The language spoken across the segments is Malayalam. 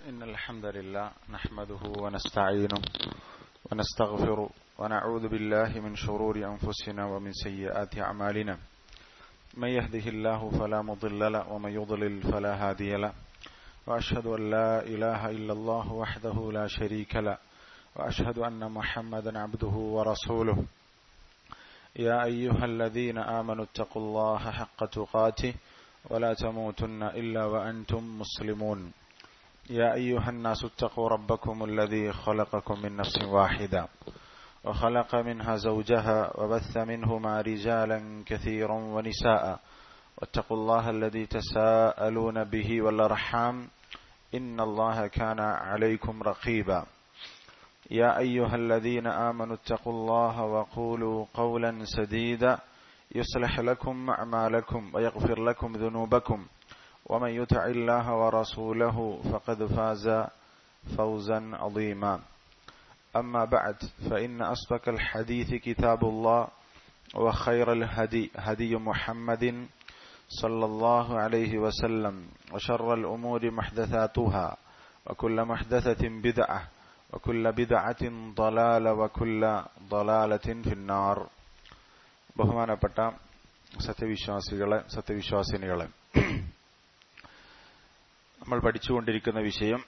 إن الحمد لله نحمده ونستعينه ونستغفره ونعوذ بالله من شرور أنفسنا ومن سيئات أعمالنا من يهده الله فلا مضل له ومن يضلل فلا هادي له وأشهد أن لا إله إلا الله وحده لا شريك له وأشهد أن محمدا عبده ورسوله يا أيها الذين آمنوا اتقوا الله حق تقاته ولا تموتن إلا وأنتم مسلمون يا أيها الناس اتقوا ربكم الذي خلقكم من نفس واحدة وخلق منها زوجها وبث منهما رجالا كثيرا ونساء واتقوا الله الذي تساءلون به والأرحام إن الله كان عليكم رقيبا يا أيها الذين آمنوا اتقوا الله وقولوا قولا سديدا يصلح لكم أعمالكم ويغفر لكم ذنوبكم ومن يطع الله ورسوله فقد فاز فوزا عظيما أما بعد فإن أصدق الحديث كتاب الله وخير الهدي هدي محمد صلى الله عليه وسلم وشر الأمور محدثاتها وكل محدثة بدعة وكل بدعة ضلالة وكل ضلالة في النار ബഹുമാനപ്പെട്ട സത്യവിശ്വാസികളെ സത്യവിശ്വാസിനികളെ നമ്മൾ പഠിച്ചുകൊണ്ടിരിക്കുന്ന വിഷയം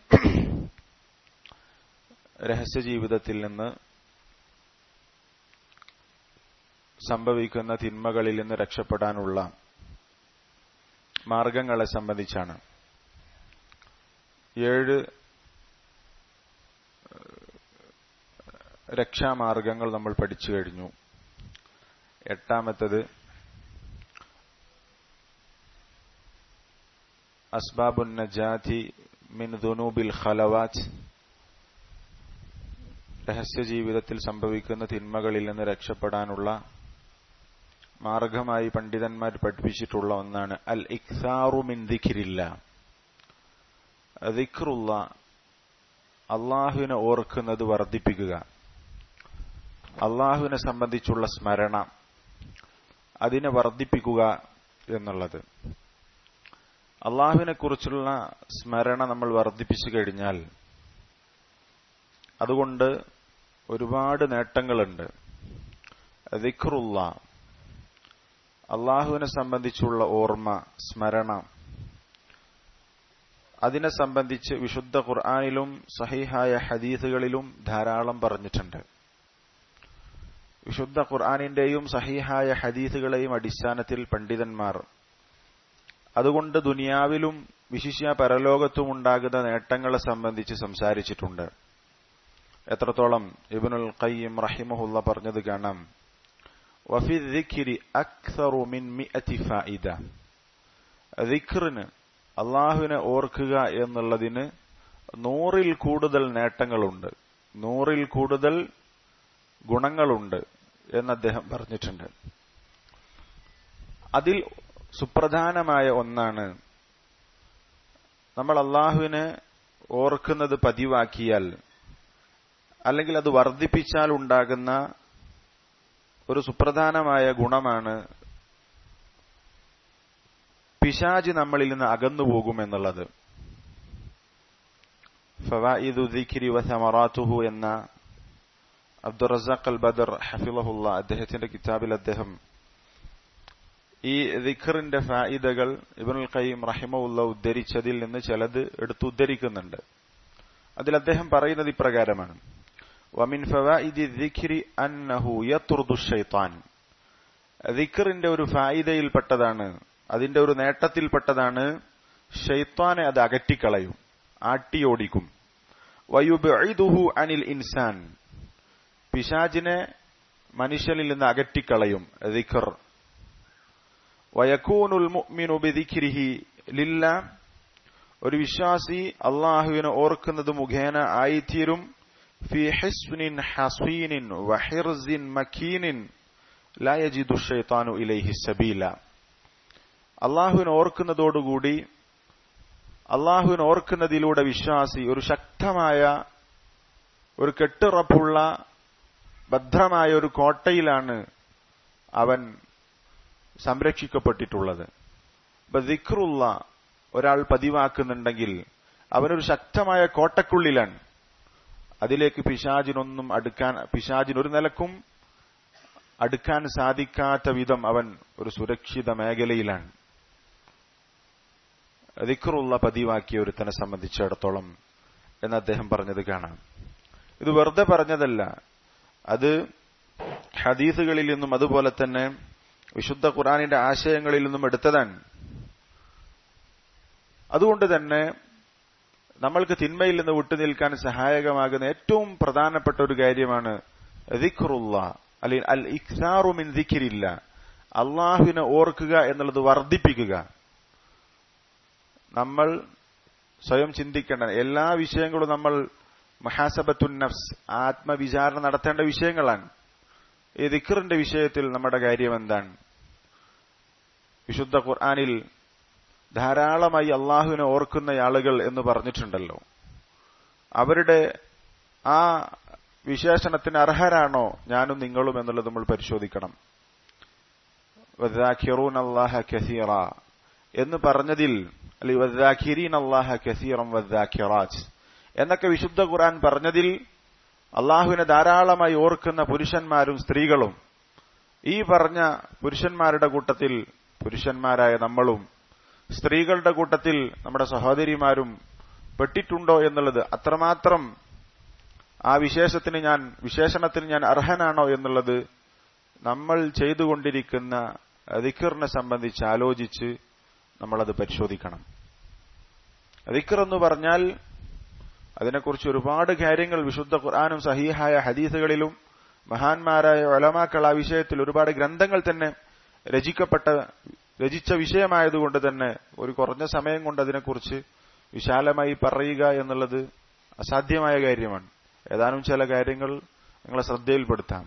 രഹസ്യ ജീവിതത്തിൽ നിന്ന് സംഭവിക്കുന്ന തിന്മകളിൽ നിന്ന് രക്ഷപ്പെടാനുള്ള മാർഗങ്ങളെ സംബന്ധിച്ചാണ് ഏഴ് രക്ഷാമാർഗങ്ങൾ നമ്മൾ പഠിച്ചു കഴിഞ്ഞു എട്ടാമത്തത് അസ്ബാബുൻ നജാതി മിൻ ദുനൂബിൽ ഖലവാത്ത് രഹസ്യ ജീവിതത്തിൽ സംഭവിക്കുന്ന തിന്മകളിൽ നിന്ന് രക്ഷപ്പെടാനുള്ള മാർഗമായി പണ്ഡിതന്മാർ പഠിപ്പിച്ചിട്ടുള്ള ഒന്നാണ് അൽ ഇഖ്സാറു മിൻ ദിഖിരില്ല ദിഖ്റുള്ള അള്ളാഹുവിനെ ഓർക്കുന്നത് വർദ്ധിപ്പിക്കുക അള്ളാഹുവിനെ സംബന്ധിച്ചുള്ള സ്മരണ അതിനെ വർദ്ധിപ്പിക്കുക എന്നുള്ളത് അള്ളാഹുവിനെ കുറിച്ചുള്ള സ്മരണ നമ്മൾ വർദ്ധിപ്പിച്ചു കഴിഞ്ഞാൽ അതുകൊണ്ട് ഒരുപാട് നേട്ടങ്ങളുണ്ട് ദിഖറുള്ള അള്ളാഹുവിനെ സംബന്ധിച്ചുള്ള ഓർമ്മ സ്മരണ അതിനെ സംബന്ധിച്ച് വിശുദ്ധ ഖുർആാനിലും സഹിഹായ ഹദീസുകളിലും ധാരാളം പറഞ്ഞിട്ടുണ്ട് വിശുദ്ധ ഖുർആാനിന്റെയും സഹിഹായ ഹദീസുകളെയും അടിസ്ഥാനത്തിൽ പണ്ഡിതന്മാർ അതുകൊണ്ട് ദുനിയാവിലും വിശിഷ്യ പരലോകത്തും ഉണ്ടാകുന്ന നേട്ടങ്ങളെ സംബന്ധിച്ച് സംസാരിച്ചിട്ടുണ്ട് എത്രത്തോളം ഇബിനുൽ ഖയ്യിം റഹിമഹുല്ല പറഞ്ഞത് കാണാം വഫി ദിഖിരി അക്സറു മിൻ മിഅതി ഫായിദ ദിഖറിന് അള്ളാഹുവിനെ ഓർക്കുക എന്നുള്ളതിന് നൂറിൽ കൂടുതൽ നേട്ടങ്ങളുണ്ട് നൂറിൽ കൂടുതൽ ഗുണങ്ങളുണ്ട് എന്ന് അദ്ദേഹം പറഞ്ഞിട്ടുണ്ട് അതിൽ സുപ്രധാനമായ ഒന്നാണ് നമ്മൾ അള്ളാഹുവിനെ ഓർക്കുന്നത് പതിവാക്കിയാൽ അല്ലെങ്കിൽ അത് വർദ്ധിപ്പിച്ചാൽ ഉണ്ടാകുന്ന ഒരു സുപ്രധാനമായ ഗുണമാണ് പിശാജ് നമ്മളിൽ നിന്ന് അകന്നു പോകുമെന്നുള്ളത് ഫവായിദു ദിഖിരി വസമറാത്തുഹു എന്ന അബ്ദുറസാഖ് അൽ ബദർ ഹഫിളഹുല്ല അദ്ദേഹത്തിന്റെ കിതാബിൽ അദ്ദേഹം ഈ ദിഖറിന്റെ ഫായിദകൾ ഇബനുൽ ഖയ്യിം റഹിമുല്ല ഉദ്ധരിച്ചതിൽ നിന്ന് ചിലത് എടുത്ത് ഉദ്ധരിക്കുന്നുണ്ട് അതിൽ അദ്ദേഹം പറയുന്നത് ഇപ്രകാരമാണ് വമിൻ ഫവായിദി ദിഖിരി അന്നഹു യത്റുദു ഷൈത്താൻ ദിഖറിന്റെ ഒരു ഫായിദയിൽപ്പെട്ടതാണ് അതിന്റെ ഒരു നേട്ടത്തിൽപ്പെട്ടതാണ് ഷെയ്ത്താനെ അത് അകറ്റിക്കളയും ആട്ടിയോടിക്കും വയുബിദുഹു അനിൽ ഇൻസാൻ പിശാജിനെ മനുഷ്യനിൽ നിന്ന് അകറ്റിക്കളയും ദിഖർ വയക്കൂനുൽ മുഅ്മിനു ബിദിഖിരിഹി ലില്ല ഒരു വിശ്വാസി അള്ളാഹുവിനെ ഓർക്കുന്നത് മുഖേന ആയിത്തീരും ഫി ഹിസ്നിൻ ഹസീനിൻ വഹിർസിൻ മക്കീനിൻ ലാ യജിദു ഷൈത്താനു ഇലൈഹി സബീല അള്ളാഹുവിനെ ഓർക്കുന്നതോടുകൂടി അള്ളാഹുവിനെ ഓർക്കുന്നതിലൂടെ വിശ്വാസി ഒരു ശക്തമായ ഒരു കെട്ടുറപ്പുള്ള ഭദ്രമായ ഒരു കോട്ടയിലാണ് അവൻ സംരക്ഷിക്കപ്പെട്ടിട്ടുള്ളത് അപ്പൊ ദിക്റുള്ള ഒരാൾ പതിവാക്കുന്നുണ്ടെങ്കിൽ അവനൊരു ശക്തമായ കോട്ടക്കുള്ളിലാണ് അതിലേക്ക് പിശാജിനൊന്നും അടുക്കാൻ പിശാജിന് ഒരു നിലക്കും അടുക്കാൻ സാധിക്കാത്ത വിധം അവൻ ഒരു സുരക്ഷിത മേഖലയിലാണ് ദിക്കറുള്ള പതിവാക്കിയ ഒരുത്തനെ സംബന്ധിച്ചിടത്തോളം എന്ന് അദ്ദേഹം പറഞ്ഞത് കാണാം ഇത് വെറുതെ പറഞ്ഞതല്ല അത് ഹദീസുകളിൽ നിന്നും അതുപോലെ തന്നെ വിശുദ്ധ ഖുറാനിന്റെ ആശയങ്ങളിൽ നിന്നും എടുത്തതാണ് അതുകൊണ്ട് തന്നെ നമ്മൾക്ക് തിന്മയിൽ നിന്ന് വിട്ടുനിൽക്കാൻ സഹായകമാകുന്ന ഏറ്റവും പ്രധാനപ്പെട്ട ഒരു കാര്യമാണ് ദിഖറുള്ള അല്ലെങ്കിൽ അൽ ഇഖ്സാറുമിൻ ദിഖിരില്ല അള്ളാഹുവിനെ ഓർക്കുക എന്നുള്ളത് വർദ്ധിപ്പിക്കുക നമ്മൾ സ്വയം ചിന്തിക്കേണ്ട എല്ലാ വിഷയങ്ങളും നമ്മൾ മഹാസബത്തുൻ നഫ്സ് ആത്മവിചാരണ നടത്തേണ്ട വിഷയങ്ങളാണ് ഈ ദിഖറിന്റെ വിഷയത്തിൽ നമ്മുടെ കാര്യം എന്താണ് വിശുദ്ധ ഖുർആാനിൽ ധാരാളമായി അള്ളാഹുവിനെ ഓർക്കുന്ന ആളുകൾ എന്ന് പറഞ്ഞിട്ടുണ്ടല്ലോ അവരുടെ ആ വിശേഷണത്തിന് അർഹരാണോ ഞാനും നിങ്ങളും എന്നുള്ളത് നമ്മൾ പരിശോധിക്കണം അള്ളാഹ കസീറ എന്ന് പറഞ്ഞതിൽ അല്ലെങ്കിൽ വദ്ദാഖിരീൻ അള്ളാഹ കസീറം വദ്ദാഖിറാജ് എന്നൊക്കെ വിശുദ്ധ ഖുർആൻ പറഞ്ഞതിൽ അള്ളാഹുവിനെ ധാരാളമായി ഓർക്കുന്ന പുരുഷന്മാരും സ്ത്രീകളും ഈ പറഞ്ഞ പുരുഷന്മാരുടെ കൂട്ടത്തിൽ പുരുഷന്മാരായ നമ്മളും സ്ത്രീകളുടെ കൂട്ടത്തിൽ നമ്മുടെ സഹോദരിമാരും പെട്ടിട്ടുണ്ടോ എന്നുള്ളത് അത്രമാത്രം ആ വിശേഷത്തിന് ഞാൻ വിശേഷണത്തിന് ഞാൻ അർഹനാണോ എന്നുള്ളത് നമ്മൾ ചെയ്തുകൊണ്ടിരിക്കുന്ന ദിക്കറിനെ സംബന്ധിച്ച് ആലോചിച്ച് നമ്മളത് പരിശോധിക്കണം ദിക്കർ എന്ന് പറഞ്ഞാൽ അതിനെക്കുറിച്ച് ഒരുപാട് കാര്യങ്ങൾ വിശുദ്ധ ഖുർആാനും സഹീഹായ ഹദീസുകളിലും മഹാന്മാരായ ഒലമാക്കൾ ആ വിഷയത്തിൽ ഒരുപാട് ഗ്രന്ഥങ്ങൾ തന്നെ രചിക്കപ്പെട്ട രചിച്ച വിഷയമായതുകൊണ്ട് തന്നെ ഒരു കുറഞ്ഞ സമയം കൊണ്ട് അതിനെക്കുറിച്ച് വിശാലമായി പറയുക എന്നുള്ളത് അസാധ്യമായ കാര്യമാണ് ഏതാനും ചില കാര്യങ്ങൾ നിങ്ങളെ ശ്രദ്ധയിൽപ്പെടുത്താം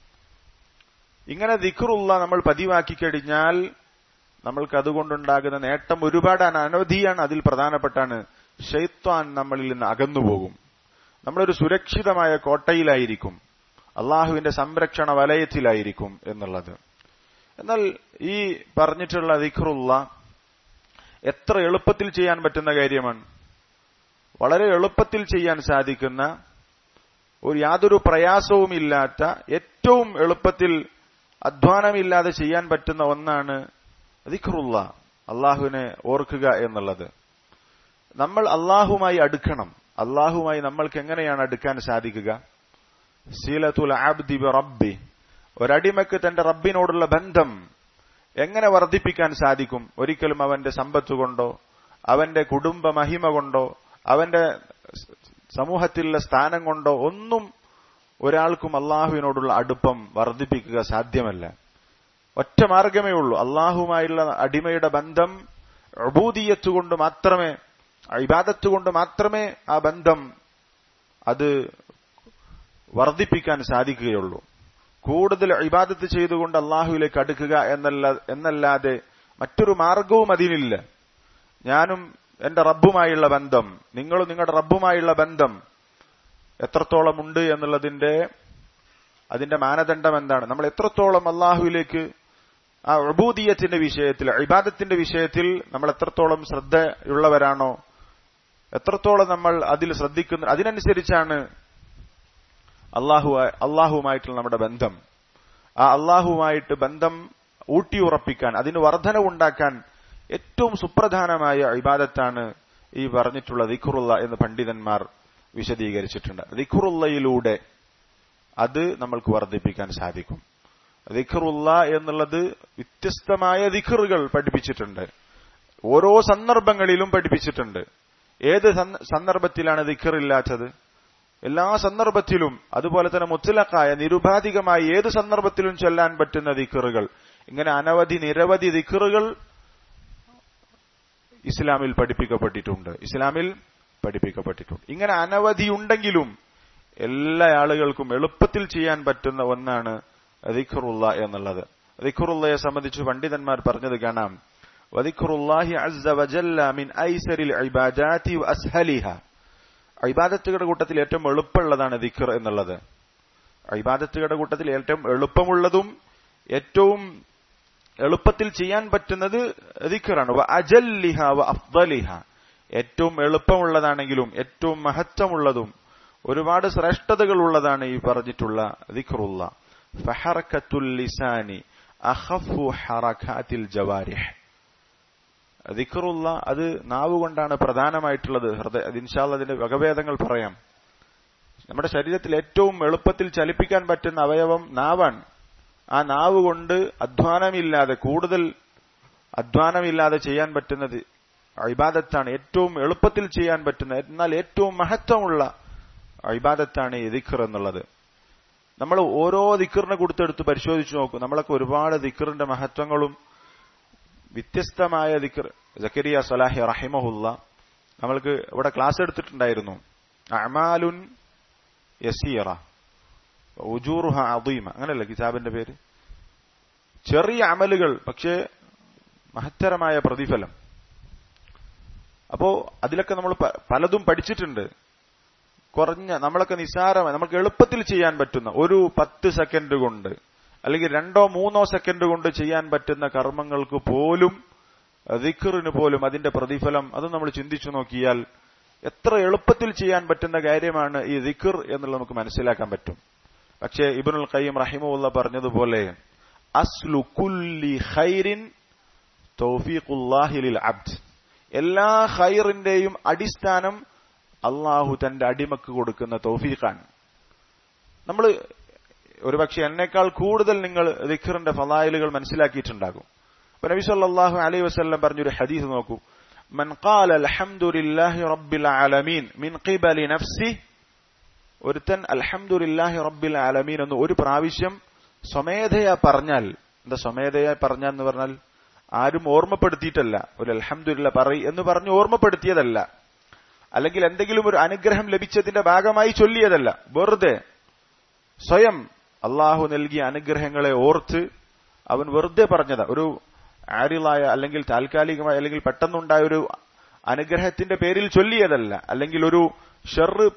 ഇങ്ങനെ ദിഖറുള്ള നമ്മൾ പതിവാക്കി കഴിഞ്ഞാൽ നമ്മൾക്ക് അതുകൊണ്ടുണ്ടാകുന്ന നേട്ടം ഒരുപാടാണ് അനവധിയാണ് അതിൽ പ്രധാനപ്പെട്ടാണ് ഷെയ്ത്വാൻ നമ്മളിൽ നിന്ന് അകന്നുപോകും നമ്മളൊരു സുരക്ഷിതമായ കോട്ടയിലായിരിക്കും അള്ളാഹുവിന്റെ സംരക്ഷണ വലയത്തിലായിരിക്കും എന്നുള്ളത് എന്നാൽ ഈ പറഞ്ഞിട്ടുള്ള ദിഖറുള്ള എത്ര എളുപ്പത്തിൽ ചെയ്യാൻ പറ്റുന്ന കാര്യമാണ് വളരെ എളുപ്പത്തിൽ ചെയ്യാൻ സാധിക്കുന്ന ഒരു യാതൊരു പ്രയാസവുമില്ലാത്ത ഏറ്റവും എളുപ്പത്തിൽ അധ്വാനമില്ലാതെ ചെയ്യാൻ പറ്റുന്ന ഒന്നാണ് ദിഖറുള്ള അള്ളാഹുവിനെ ഓർക്കുക എന്നുള്ളത് നമ്മൾ അള്ളാഹുമായി അടുക്കണം അള്ളാഹുമായി നമ്മൾക്ക് എങ്ങനെയാണ് അടുക്കാൻ സാധിക്കുക സീലത്തുൽ ആബ്ദി റബ്ബി ഒരടിമക്ക് തന്റെ റബ്ബിനോടുള്ള ബന്ധം എങ്ങനെ വർദ്ധിപ്പിക്കാൻ സാധിക്കും ഒരിക്കലും അവന്റെ സമ്പത്ത് കൊണ്ടോ അവന്റെ കുടുംബ മഹിമ കൊണ്ടോ അവന്റെ സമൂഹത്തിലുള്ള സ്ഥാനം കൊണ്ടോ ഒന്നും ഒരാൾക്കും അള്ളാഹുവിനോടുള്ള അടുപ്പം വർദ്ധിപ്പിക്കുക സാധ്യമല്ല ഒറ്റ മാർഗമേ ഉള്ളൂ അള്ളാഹുമായുള്ള അടിമയുടെ ബന്ധം അബൂദീയത്ത് കൊണ്ട് മാത്രമേ ഇബാദത്ത് കൊണ്ട് മാത്രമേ ആ ബന്ധം അത് വർദ്ധിപ്പിക്കാൻ സാധിക്കുകയുള്ളൂ കൂടുതൽ ഇബാദത്ത് ചെയ്തുകൊണ്ട് അള്ളാഹുവിലേക്ക് അടുക്കുക എന്നല്ല എന്നല്ലാതെ മറ്റൊരു മാർഗവും അതിനില്ല ഞാനും എന്റെ റബ്ബുമായുള്ള ബന്ധം നിങ്ങളും നിങ്ങളുടെ റബ്ബുമായുള്ള ബന്ധം എത്രത്തോളം ഉണ്ട് എന്നുള്ളതിന്റെ അതിന്റെ മാനദണ്ഡം എന്താണ് നമ്മൾ എത്രത്തോളം അള്ളാഹുവിലേക്ക് ആ അബൂദീയത്തിന്റെ വിഷയത്തിൽ ഇബാദത്തിന്റെ വിഷയത്തിൽ നമ്മൾ എത്രത്തോളം ശ്രദ്ധയുള്ളവരാണോ എത്രത്തോളം നമ്മൾ അതിൽ ശ്രദ്ധിക്കുന്ന അതിനനുസരിച്ചാണ് അള്ളാഹു അള്ളാഹുവുമായിട്ടുള്ള നമ്മുടെ ബന്ധം ആ അള്ളാഹുവുമായിട്ട് ബന്ധം ഊട്ടിയുറപ്പിക്കാൻ അതിന് വർധനവുണ്ടാക്കാൻ ഏറ്റവും സുപ്രധാനമായ ഇബാദത്താണ് ഈ പറഞ്ഞിട്ടുള്ള ദിഖുറുള്ള എന്ന് പണ്ഡിതന്മാർ വിശദീകരിച്ചിട്ടുണ്ട് ദിഖുറുള്ളയിലൂടെ അത് നമ്മൾക്ക് വർദ്ധിപ്പിക്കാൻ സാധിക്കും ദിഖറുള്ള എന്നുള്ളത് വ്യത്യസ്തമായ ദിഖറുകൾ പഠിപ്പിച്ചിട്ടുണ്ട് ഓരോ സന്ദർഭങ്ങളിലും പഠിപ്പിച്ചിട്ടുണ്ട് ഏത് സന്ദർഭത്തിലാണ് ദിഖറില്ലാത്തത് എല്ലാ സന്ദർഭത്തിലും അതുപോലെ തന്നെ മുത്തലക്കായ നിരുപാധികമായ ഏത് സന്ദർഭത്തിലും ചൊല്ലാൻ പറ്റുന്ന ദിക്കറുകൾ ഇങ്ങനെ അനവധി നിരവധി ദിക്കറുകൾ ഇസ്ലാമിൽ പഠിപ്പിക്കപ്പെട്ടിട്ടുണ്ട് ഇസ്ലാമിൽ പഠിപ്പിക്കപ്പെട്ടിട്ടുണ്ട് ഇങ്ങനെ അനവധി ഉണ്ടെങ്കിലും എല്ലാ ആളുകൾക്കും എളുപ്പത്തിൽ ചെയ്യാൻ പറ്റുന്ന ഒന്നാണ് ദിഖറുള്ള എന്നുള്ളത് ദിഖറുള്ളയെ സംബന്ധിച്ച് പണ്ഡിതന്മാർ പറഞ്ഞത് കാണാം വദിഖറുല്ലാഹി അസ്സ വജല്ല മിൻ ഐസരിൽ ഇബാദാതി വഅസ്ഹലിഹ ഇബാദത്തുകളുടെ കൂട്ടത്തിൽ ഏറ്റവും എളുപ്പമുള്ളതാണ് ദിഖർ എന്നുള്ളത് ഇബാദത്തുകളുടെ കൂട്ടത്തിൽ ഏറ്റവും എളുപ്പമുള്ളതും ഏറ്റവും എളുപ്പത്തിൽ ചെയ്യാൻ പറ്റുന്നത് ദിഖറാണ് അജല്ലിഹ വ അഫ്ദലിഹ ഏറ്റവും എളുപ്പമുള്ളതാണെങ്കിലും ഏറ്റവും മഹത്വമുള്ളതും ഒരുപാട് ശ്രേഷ്ഠതകൾ ഉള്ളതാണ് ഈ പറഞ്ഞിട്ടുള്ള ദിഖറുള്ള ഫഹറക്കത്തുൽ ലിസാനി അഖഫു ഹറക്കാത്തിൽ ജവാരിഹ് ദിഖറുള്ള അത് നാവ് കൊണ്ടാണ് പ്രധാനമായിട്ടുള്ളത് ഹൃദയ ഇൻഷാല്ല അതിന്റെ വകഭേദങ്ങൾ പറയാം നമ്മുടെ ശരീരത്തിൽ ഏറ്റവും എളുപ്പത്തിൽ ചലിപ്പിക്കാൻ പറ്റുന്ന അവയവം നാവാണ് ആ നാവ് കൊണ്ട് അധ്വാനമില്ലാതെ കൂടുതൽ അധ്വാനമില്ലാതെ ചെയ്യാൻ പറ്റുന്നത് ഇബാദത്താണ് ഏറ്റവും എളുപ്പത്തിൽ ചെയ്യാൻ പറ്റുന്ന എന്നാൽ ഏറ്റവും മഹത്വമുള്ള ഇബാദത്താണ് ഈ ദിഖർ എന്നുള്ളത് നമ്മൾ ഓരോ ദിക്കറിനെ കൊടുത്തെടുത്ത് പരിശോധിച്ചു നോക്കും നമ്മളൊക്കെ ഒരുപാട് ദിക്കറിന്റെ മഹത്വങ്ങളും വ്യത്യസ്തമായ ദിക്കർ ജക്കരിയ സലാഹി റഹിമഹുല്ല നമ്മൾക്ക് ഇവിടെ ക്ലാസ് എടുത്തിട്ടുണ്ടായിരുന്നു അമാലുൻ യസീറ ഉജൂറുഹ അദീമ അങ്ങനെയല്ല കിതാബിന്റെ പേര് ചെറിയ അമലുകൾ പക്ഷേ മഹത്തരമായ പ്രതിഫലം അപ്പോ അതിലൊക്കെ നമ്മൾ പലതും പഠിച്ചിട്ടുണ്ട് കുറഞ്ഞ നമ്മളൊക്കെ നിസ്സാരമായി നമുക്ക് എളുപ്പത്തിൽ ചെയ്യാൻ പറ്റുന്ന ഒരു പത്ത് സെക്കൻഡ് കൊണ്ട് അല്ലെങ്കിൽ രണ്ടോ മൂന്നോ സെക്കൻഡ് കൊണ്ട് ചെയ്യാൻ പറ്റുന്ന കർമ്മങ്ങൾക്ക് പോലും ദിക്കറിന് പോലും അതിന്റെ പ്രതിഫലം അത് നമ്മൾ ചിന്തിച്ചു നോക്കിയാൽ എത്ര എളുപ്പത്തിൽ ചെയ്യാൻ പറ്റുന്ന കാര്യമാണ് ഈ ദിക്കർ എന്നുള്ളത് നമുക്ക് മനസ്സിലാക്കാൻ പറ്റും പക്ഷേ ഇബനുൽ ഖയ്യം റഹിമുള്ള പറഞ്ഞതുപോലെ അസ്ലു കുല്ലി ഖൈരിൻ തൗഫീഖുല്ലാഹിലിൽ അബ്ദ് എല്ലാ ഖൈറിന്റെയും അടിസ്ഥാനം അള്ളാഹു തന്റെ അടിമക്ക് കൊടുക്കുന്ന തൗഫീഖാണ് നമ്മൾ ഒരുപക്ഷെ എന്നേക്കാൾ കൂടുതൽ നിങ്ങൾ ദിഖറിന്റെ ഫലായിലുകൾ മനസ്സിലാക്കിയിട്ടുണ്ടാകും അപ്പൊ നബി സല്ലല്ലാഹു അലൈഹി വസല്ലം പറഞ്ഞൊരു ഹദീസ് നോക്കൂ മൻ ഖാല അൽഹംദുലില്ലാഹി റബ്ബിൽ ആലമീൻ മിൻ ഖിബലി നഫ്സി ഒരുത്തൻ അൽഹംദുലില്ലാഹി റബ്ബിൽ ആലമീൻ എന്ന് ഒരു പ്രാവശ്യം സ്വമേധയാ പറഞ്ഞാൽ എന്താ സ്വമേധയാ പറഞ്ഞാന്ന് പറഞ്ഞാൽ ആരും ഓർമ്മപ്പെടുത്തിയിട്ടല്ല ഒരു അൽഹംദുലില്ല പറ എന്ന് പറഞ്ഞ് ഓർമ്മപ്പെടുത്തിയതല്ല അല്ലെങ്കിൽ എന്തെങ്കിലും ഒരു അനുഗ്രഹം ലഭിച്ചതിന്റെ ഭാഗമായി ചൊല്ലിയതല്ല വെറുതെ സ്വയം അള്ളാഹു നൽകിയ അനുഗ്രഹങ്ങളെ ഓർത്ത് അവൻ വെറുതെ പറഞ്ഞതാ ഒരു ആരിളായ അല്ലെങ്കിൽ താൽക്കാലികമായ അല്ലെങ്കിൽ പെട്ടെന്നുണ്ടായ ഒരു അനുഗ്രഹത്തിന്റെ പേരിൽ ചൊല്ലിയതല്ല അല്ലെങ്കിൽ ഒരു ഷെറ്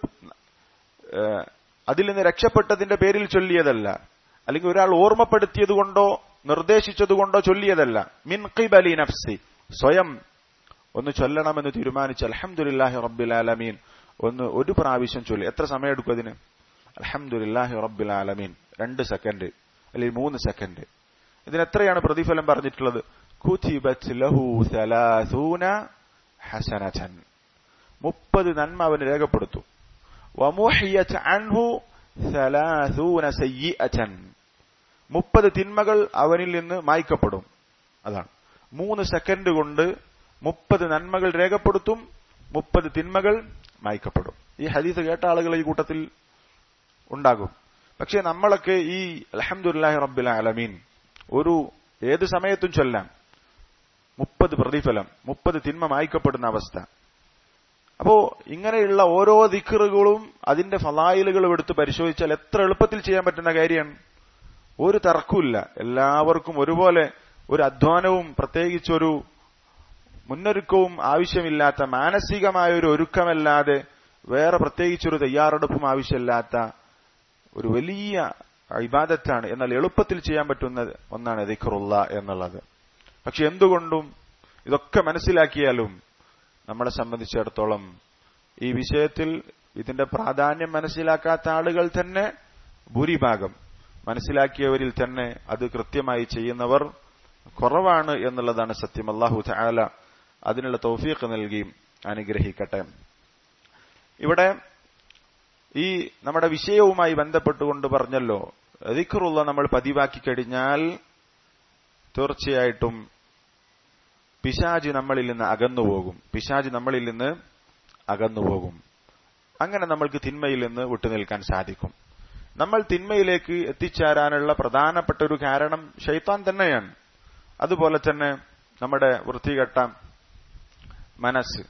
അതിൽ നിന്ന് രക്ഷപ്പെട്ടതിന്റെ പേരിൽ ചൊല്ലിയതല്ല അല്ലെങ്കിൽ ഒരാൾ ഓർമ്മപ്പെടുത്തിയത് കൊണ്ടോ നിർദ്ദേശിച്ചത് കൊണ്ടോ ചൊല്ലിയതല്ല മിൻ ഖിബലി നഫ്സി സ്വയം ഒന്ന് ചൊല്ലണമെന്ന് തീരുമാനിച്ച് അലഹമുല്ലാഹി റബ്ബിൽ ആലമീൻ ഒന്ന് ഒരു പ്രാവശ്യം ചൊല്ലി എത്ര സമയം എടുക്കും അതിന് അലഹമുല്ലാഹി റബ്ബിൽ ആലമീൻ രണ്ട് സെക്കൻഡ് അല്ലെങ്കിൽ മൂന്ന് സെക്കൻഡ് ഇതിന് എത്രയാണ് പ്രതിഫലം പറഞ്ഞിട്ടുള്ളത് കുതിബത് ലഹു സലാസൂന ഹസനതൻ മുപ്പത് നന്മ അവന് രേഖപ്പെടുത്തും വമുഹിയത് അൻഹു സലാസൂന സയ്യിഅതൻ മുപ്പത് തിന്മകൾ അവനിൽ നിന്ന് മായ്ക്കപ്പെടും അതാണ് മൂന്ന് സെക്കൻഡ് കൊണ്ട് മുപ്പത് നന്മകൾ രേഖപ്പെടുത്തും മുപ്പത് തിന്മകൾ മായ്ക്കപ്പെടും ഈ ഹദീസ് കേട്ട ആളുകൾ ഈ കൂട്ടത്തിൽ ഉണ്ടാകും പക്ഷെ നമ്മളൊക്കെ ഈ അലഹമുല്ലാഹി റബ്ബിൽ അലമീൻ ഒരു ഏത് സമയത്തും ചൊല്ലാം മുപ്പത് പ്രതിഫലം മുപ്പത് തിന്മ മായ്ക്കപ്പെടുന്ന അവസ്ഥ അപ്പോ ഇങ്ങനെയുള്ള ഓരോ ദിക്കറുകളും അതിന്റെ ഫലായിലുകളും എടുത്ത് പരിശോധിച്ചാൽ എത്ര എളുപ്പത്തിൽ ചെയ്യാൻ പറ്റുന്ന കാര്യമാണ് ഒരു തർക്കമില്ല എല്ലാവർക്കും ഒരുപോലെ ഒരു അധ്വാനവും പ്രത്യേകിച്ചൊരു മുന്നൊരുക്കവും ആവശ്യമില്ലാത്ത മാനസികമായ ഒരു ഒരുക്കമല്ലാതെ വേറെ പ്രത്യേകിച്ചൊരു തയ്യാറെടുപ്പും ആവശ്യമില്ലാത്ത ഒരു വലിയ ഇബാദത്താണ് എന്നാൽ എളുപ്പത്തിൽ ചെയ്യാൻ പറ്റുന്ന ഒന്നാണ് ദിഖറുള്ള എന്നുള്ളത് പക്ഷെ എന്തുകൊണ്ടും ഇതൊക്കെ മനസ്സിലാക്കിയാലും നമ്മളെ സംബന്ധിച്ചിടത്തോളം ഈ വിഷയത്തിൽ ഇതിന്റെ പ്രാധാന്യം മനസ്സിലാക്കാത്ത ആളുകൾ തന്നെ ഭൂരിഭാഗം മനസ്സിലാക്കിയവരിൽ തന്നെ അത് കൃത്യമായി ചെയ്യുന്നവർ കുറവാണ് എന്നുള്ളതാണ് സത്യം അള്ളാഹു ചായാല അതിനുള്ള തൗഫീഖ് നൽകി അനുഗ്രഹിക്കട്ടെ ഇവിടെ ഈ നമ്മുടെ വിഷയവുമായി ബന്ധപ്പെട്ടുകൊണ്ട് പറഞ്ഞല്ലോ ദിഖറുള്ള നമ്മൾ പതിവാക്കി കഴിഞ്ഞാൽ തീർച്ചയായിട്ടും പിശാജ് നമ്മളിൽ നിന്ന് അകന്നുപോകും പിശാജ് നമ്മളിൽ നിന്ന് അകന്നുപോകും അങ്ങനെ നമ്മൾക്ക് തിന്മയിൽ നിന്ന് വിട്ടുനിൽക്കാൻ സാധിക്കും നമ്മൾ തിന്മയിലേക്ക് എത്തിച്ചേരാനുള്ള പ്രധാനപ്പെട്ട ഒരു കാരണം ഷെയ്ത്താൻ തന്നെയാണ് അതുപോലെ തന്നെ നമ്മുടെ വൃത്തികെട്ട മനസ്സ്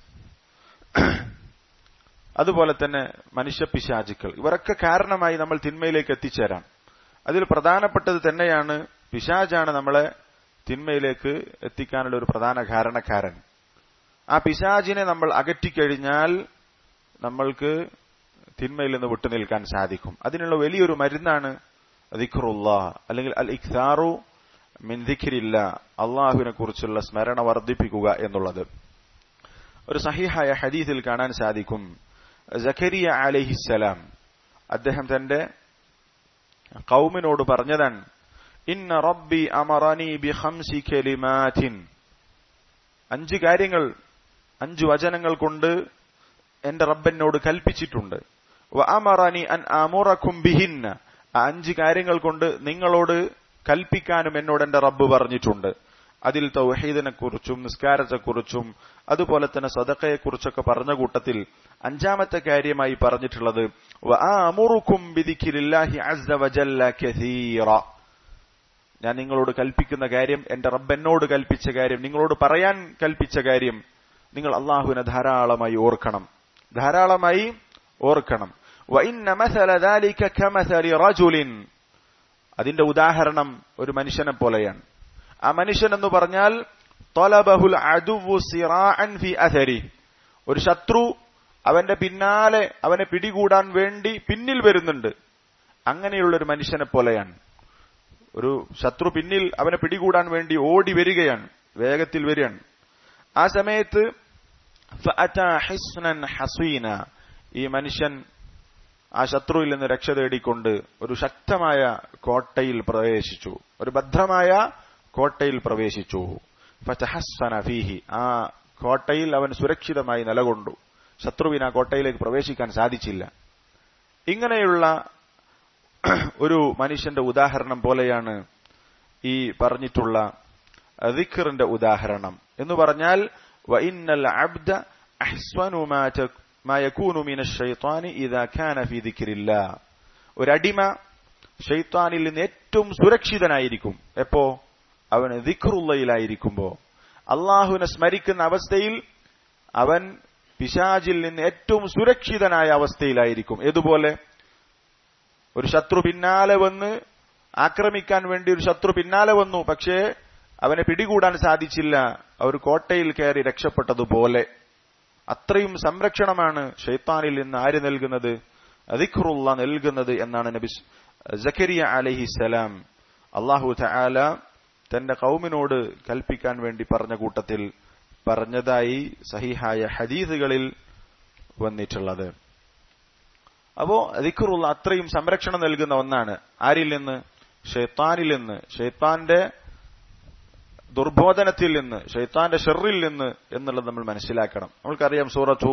അതുപോലെ തന്നെ മനുഷ്യ പിശാചുക്കൾ ഇവരൊക്കെ കാരണമായി നമ്മൾ തിന്മയിലേക്ക് എത്തിച്ചേരാം അതിൽ പ്രധാനപ്പെട്ടത് തന്നെയാണ് പിശാജാണ് നമ്മളെ തിന്മയിലേക്ക് എത്തിക്കാനുള്ള ഒരു പ്രധാന കാരണക്കാരൻ ആ പിശാജിനെ നമ്മൾ അകറ്റിക്കഴിഞ്ഞാൽ നമ്മൾക്ക് തിന്മയിൽ നിന്ന് വിട്ടുനിൽക്കാൻ സാധിക്കും അതിനുള്ള വലിയൊരു മരുന്നാണ് ദിഖറുള്ള അല്ലെങ്കിൽ അൽ ഇഖ്താറു മിൻ ദിഖിരില്ല അള്ളാഹുവിനെ കുറിച്ചുള്ള സ്മരണ വർദ്ധിപ്പിക്കുക എന്നുള്ളത് ഒരു സഹിഹായ ഹദീസിൽ കാണാൻ സാധിക്കും ജഖരിയ അലഹിസലാം അദ്ദേഹം തന്റെ കൗമിനോട് പറഞ്ഞതാണ് ഇന്ന റബ്ബി അമറനി ബി ഹംസി കലിമാറ്റിൻ അഞ്ച് കാര്യങ്ങൾ അഞ്ച് വചനങ്ങൾ കൊണ്ട് എന്റെ റബ്ബനോട് കൽപ്പിച്ചിട്ടുണ്ട് അമറനി അൻ അമുറക്കും ബിഹിന്ന ആ അഞ്ച് കാര്യങ്ങൾ കൊണ്ട് നിങ്ങളോട് കൽപ്പിക്കാനും എന്നോട് എന്റെ റബ്ബ് പറഞ്ഞിട്ടുണ്ട് അതിൽ തൗഹീദിനെ കുറിച്ചും നിസ്കാരത്തെക്കുറിച്ചും അതുപോലെ തന്നെ സദക്കയെക്കുറിച്ചൊക്കെ പറഞ്ഞ കൂട്ടത്തിൽ അഞ്ചാമത്തെ കാര്യമായി പറഞ്ഞിട്ടുള്ളത് ഞാൻ നിങ്ങളോട് കൽപ്പിക്കുന്ന കാര്യം എന്റെ റബ്ബെന്നോട് കൽപ്പിച്ച കാര്യം നിങ്ങളോട് പറയാൻ കൽപ്പിച്ച കാര്യം നിങ്ങൾ അള്ളാഹുവിനെ ധാരാളമായി ഓർക്കണം ധാരാളമായി ഓർക്കണം അതിന്റെ ഉദാഹരണം ഒരു മനുഷ്യനെ പോലെയാണ് ആ മനുഷ്യൻ എന്ന് പറഞ്ഞാൽ തൊലബഹുൽ ഒരു ശത്രു അവന്റെ പിന്നാലെ അവനെ പിടികൂടാൻ വേണ്ടി പിന്നിൽ വരുന്നുണ്ട് അങ്ങനെയുള്ള ഒരു മനുഷ്യനെ പോലെയാണ് ഒരു ശത്രു പിന്നിൽ അവനെ പിടികൂടാൻ വേണ്ടി ഓടി വരികയാണ് വേഗത്തിൽ വരികയാണ് ആ സമയത്ത് ഹസീന ഈ മനുഷ്യൻ ആ ശത്രുവിൽ നിന്ന് രക്ഷ തേടിക്കൊണ്ട് ഒരു ശക്തമായ കോട്ടയിൽ പ്രവേശിച്ചു ഒരു ഭദ്രമായ കോട്ടയിൽ പ്രവേശിച്ചു ഫതഹസ്സന ഫീഹി ആ കോട്ടയിൽ അവൻ സുരക്ഷിതമായി നിലകൊണ്ടു ശത്രുവിന് ആ കോട്ടയിലേക്ക് പ്രവേശിക്കാൻ സാധിച്ചില്ല ഇങ്ങനെയുള്ള ഒരു മനുഷ്യന്റെ ഉദാഹരണം പോലെയാണ് ഈ പറഞ്ഞിട്ടുള്ള ദിഖറിന്റെ ഉദാഹരണം എന്ന് പറഞ്ഞാൽ വഇന്നൽ അബ്ദ അഹ്സനു മാ യകൂനു മിന الشيطان اذا كان في ذكر الله ഒരടിമ ഷെയ്ത്താനിൽ നിന്ന് ഏറ്റവും സുരക്ഷിതനായിരിക്കും എപ്പോ അവൻ ദിഖറുള്ളയിലായിരിക്കുമ്പോ അള്ളാഹുവിനെ സ്മരിക്കുന്ന അവസ്ഥയിൽ അവൻ പിശാജിൽ നിന്ന് ഏറ്റവും സുരക്ഷിതനായ അവസ്ഥയിലായിരിക്കും ഏതുപോലെ ഒരു ശത്രു പിന്നാലെ വന്ന് ആക്രമിക്കാൻ വേണ്ടി ഒരു ശത്രു പിന്നാലെ വന്നു പക്ഷേ അവനെ പിടികൂടാൻ സാധിച്ചില്ല അവർ കോട്ടയിൽ കയറി രക്ഷപ്പെട്ടതുപോലെ അത്രയും സംരക്ഷണമാണ് ഷെയ്ത്താനിൽ നിന്ന് ആര് നൽകുന്നത് അദിഖറുള്ള നൽകുന്നത് എന്നാണ് നബി ജക്കരിയ അലഹിസലാം അള്ളാഹു തആല തന്റെ കൗമിനോട് കൽപ്പിക്കാൻ വേണ്ടി പറഞ്ഞ കൂട്ടത്തിൽ പറഞ്ഞതായി സഹിഹായ ഹദീസുകളിൽ വന്നിട്ടുള്ളത് അപ്പോ ദിഖറുള്ള അത്രയും സംരക്ഷണം നൽകുന്ന ഒന്നാണ് ആരിൽ നിന്ന് ഷെയ്ത്താനിൽ നിന്ന് ഷെയ്ത്താന്റെ ദുർബോധനത്തിൽ നിന്ന് ഷെയ്ത്താന്റെ ഷെറിൽ നിന്ന് എന്നുള്ളത് നമ്മൾ മനസ്സിലാക്കണം നമ്മൾക്കറിയാം സൂറത്തു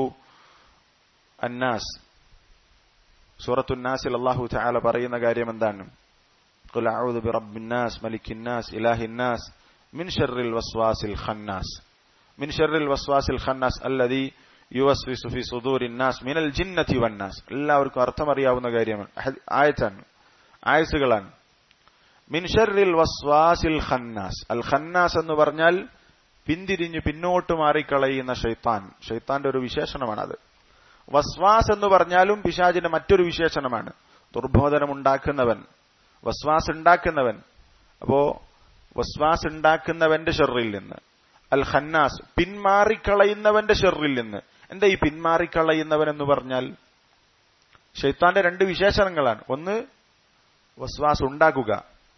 അന്നാസ് സൂറത്തു നാസിൽ അള്ളാഹു ചാല പറയുന്ന കാര്യം എന്താണ് قل أعوذ برب الناس ملك الناس إله الناس من شر الوسواس الخناس من شر الوسواس الخناس الذي യുവസ്വിസു ഫി സുദൂരി നാസ് മിനൽ ജിന്നത്തി വന്നാസ് എല്ലാവർക്കും അർത്ഥമറിയാവുന്ന കാര്യമാണ് ആയത്താണ് ആയസുകളാണ് മിൻഷറിൽ വസ്വാസിൽ ഖന്നാസ് അൽ ഖന്നാസ് എന്ന് പറഞ്ഞാൽ പിന്തിരിഞ്ഞ് പിന്നോട്ട് മാറിക്കളയുന്ന ഷെയ്ത്താൻ ഷെയ്ത്താന്റെ ഒരു വിശേഷണമാണത് വസ്വാസ് എന്ന് പറഞ്ഞാലും പിശാജിന്റെ മറ്റൊരു വിശേഷണമാണ് ദുർബോധനം ഉണ്ടാക്കുന്നവൻ വസ്വാസ് ഉണ്ടാക്കുന്നവൻ അപ്പോ വസ്വാസ് ഉണ്ടാക്കുന്നവന്റെ ഷെറിൽ നിന്ന് അൽ ഖന്നാസ് പിന്മാറിക്കളയുന്നവന്റെ ഷെറിൽ നിന്ന് എന്താ ഈ പിന്മാറിക്കളയുന്നവൻ എന്ന് പറഞ്ഞാൽ ഷെയ്ത്താന്റെ രണ്ട് വിശേഷണങ്ങളാണ് ഒന്ന് വസ്വാസ് ഉണ്ടാക്കുക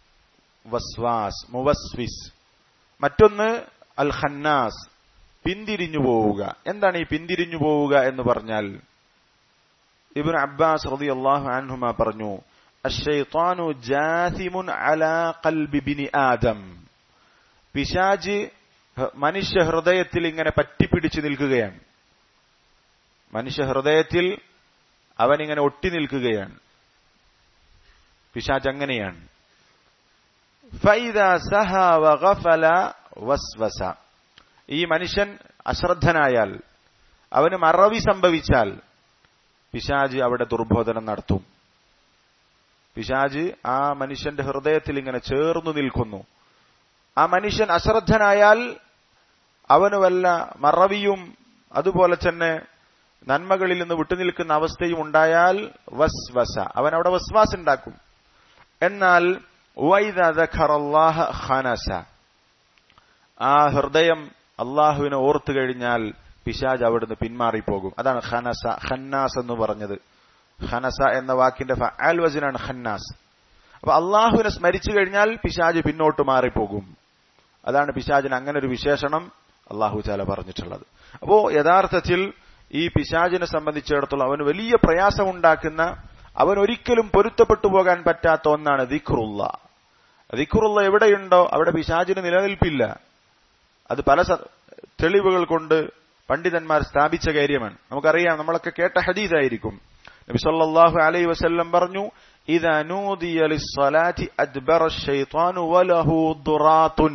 വസ്വാസ് മുവസ്വിസ് മറ്റൊന്ന് അൽ ഖന്നാസ് പിന്തിരിഞ്ഞു പോവുക എന്താണ് ഈ പിന്തിരിഞ്ഞു പോവുക എന്ന് പറഞ്ഞാൽ ഇബിൻ അബ്ബാസ് റതി അള്ളാഹു അൻഹുമ പറഞ്ഞു അഷൈത്താനു ജാസിമുൻ അലാ ഖൽബി ബിനി ആദം പിശാജ് മനുഷ്യ ഹൃദയത്തിൽ ഇങ്ങനെ പറ്റിപ്പിടിച്ചു നിൽക്കുകയാണ് മനുഷ്യ ഹൃദയത്തിൽ അവനിങ്ങനെ ഒട്ടി നിൽക്കുകയാണ് പിശാജ് അങ്ങനെയാണ് ഈ മനുഷ്യൻ അശ്രദ്ധനായാൽ അവന് മറവി സംഭവിച്ചാൽ പിശാജ് അവിടെ ദുർബോധനം നടത്തും പിശാജ് ആ മനുഷ്യന്റെ ഹൃദയത്തിൽ ഇങ്ങനെ ചേർന്നു നിൽക്കുന്നു ആ മനുഷ്യൻ അശ്രദ്ധനായാൽ അവന് വല്ല മറവിയും അതുപോലെ തന്നെ നന്മകളിൽ നിന്ന് വിട്ടുനിൽക്കുന്ന അവസ്ഥയും ഉണ്ടായാൽ വസ്വസ അവൻ അവിടെ വസ്വാസ് ഉണ്ടാക്കും എന്നാൽ ഖനസ ആ ഹൃദയം അള്ളാഹുവിനെ ഓർത്തു കഴിഞ്ഞാൽ പിശാജ് അവിടുന്ന് പിന്മാറിപ്പോകും അതാണ് ഖനസ ഖന്നാസ് എന്ന് പറഞ്ഞത് ഖനസ എന്ന വാക്കിന്റെ ഫഅൽ വസിനാണ് ഖന്നാസ് അപ്പൊ അള്ളാഹുവിനെ സ്മരിച്ചു കഴിഞ്ഞാൽ പിശാജ് പിന്നോട്ട് മാറിപ്പോകും അതാണ് പിശാജിന് അങ്ങനെ ഒരു വിശേഷണം അള്ളാഹു ചാല പറഞ്ഞിട്ടുള്ളത് അപ്പോ യഥാർത്ഥത്തിൽ ഈ പിശാചിനെ സംബന്ധിച്ചിടത്തോളം അവന് വലിയ പ്രയാസമുണ്ടാക്കുന്ന അവൻ ഒരിക്കലും പൊരുത്തപ്പെട്ടു പോകാൻ പറ്റാത്ത ഒന്നാണ് ദിഖ്റുള്ള ദിഖ്റുള്ള എവിടെയുണ്ടോ അവിടെ പിശാചിന് നിലനിൽപ്പില്ല അത് പല തെളിവുകൾ കൊണ്ട് പണ്ഡിതന്മാർ സ്ഥാപിച്ച കാര്യമാണ് നമുക്കറിയാം നമ്മളൊക്കെ കേട്ട ഹദീദായിരിക്കും നബി സല്ലല്ലാഹു അലൈഹി വസല്ലം പറഞ്ഞു ഇദാ നൂദിയ ലിസ്സലാത്തി അദ്ബറ അശ്ശൈത്വാനു വലഹു ദുറാത്തുൻ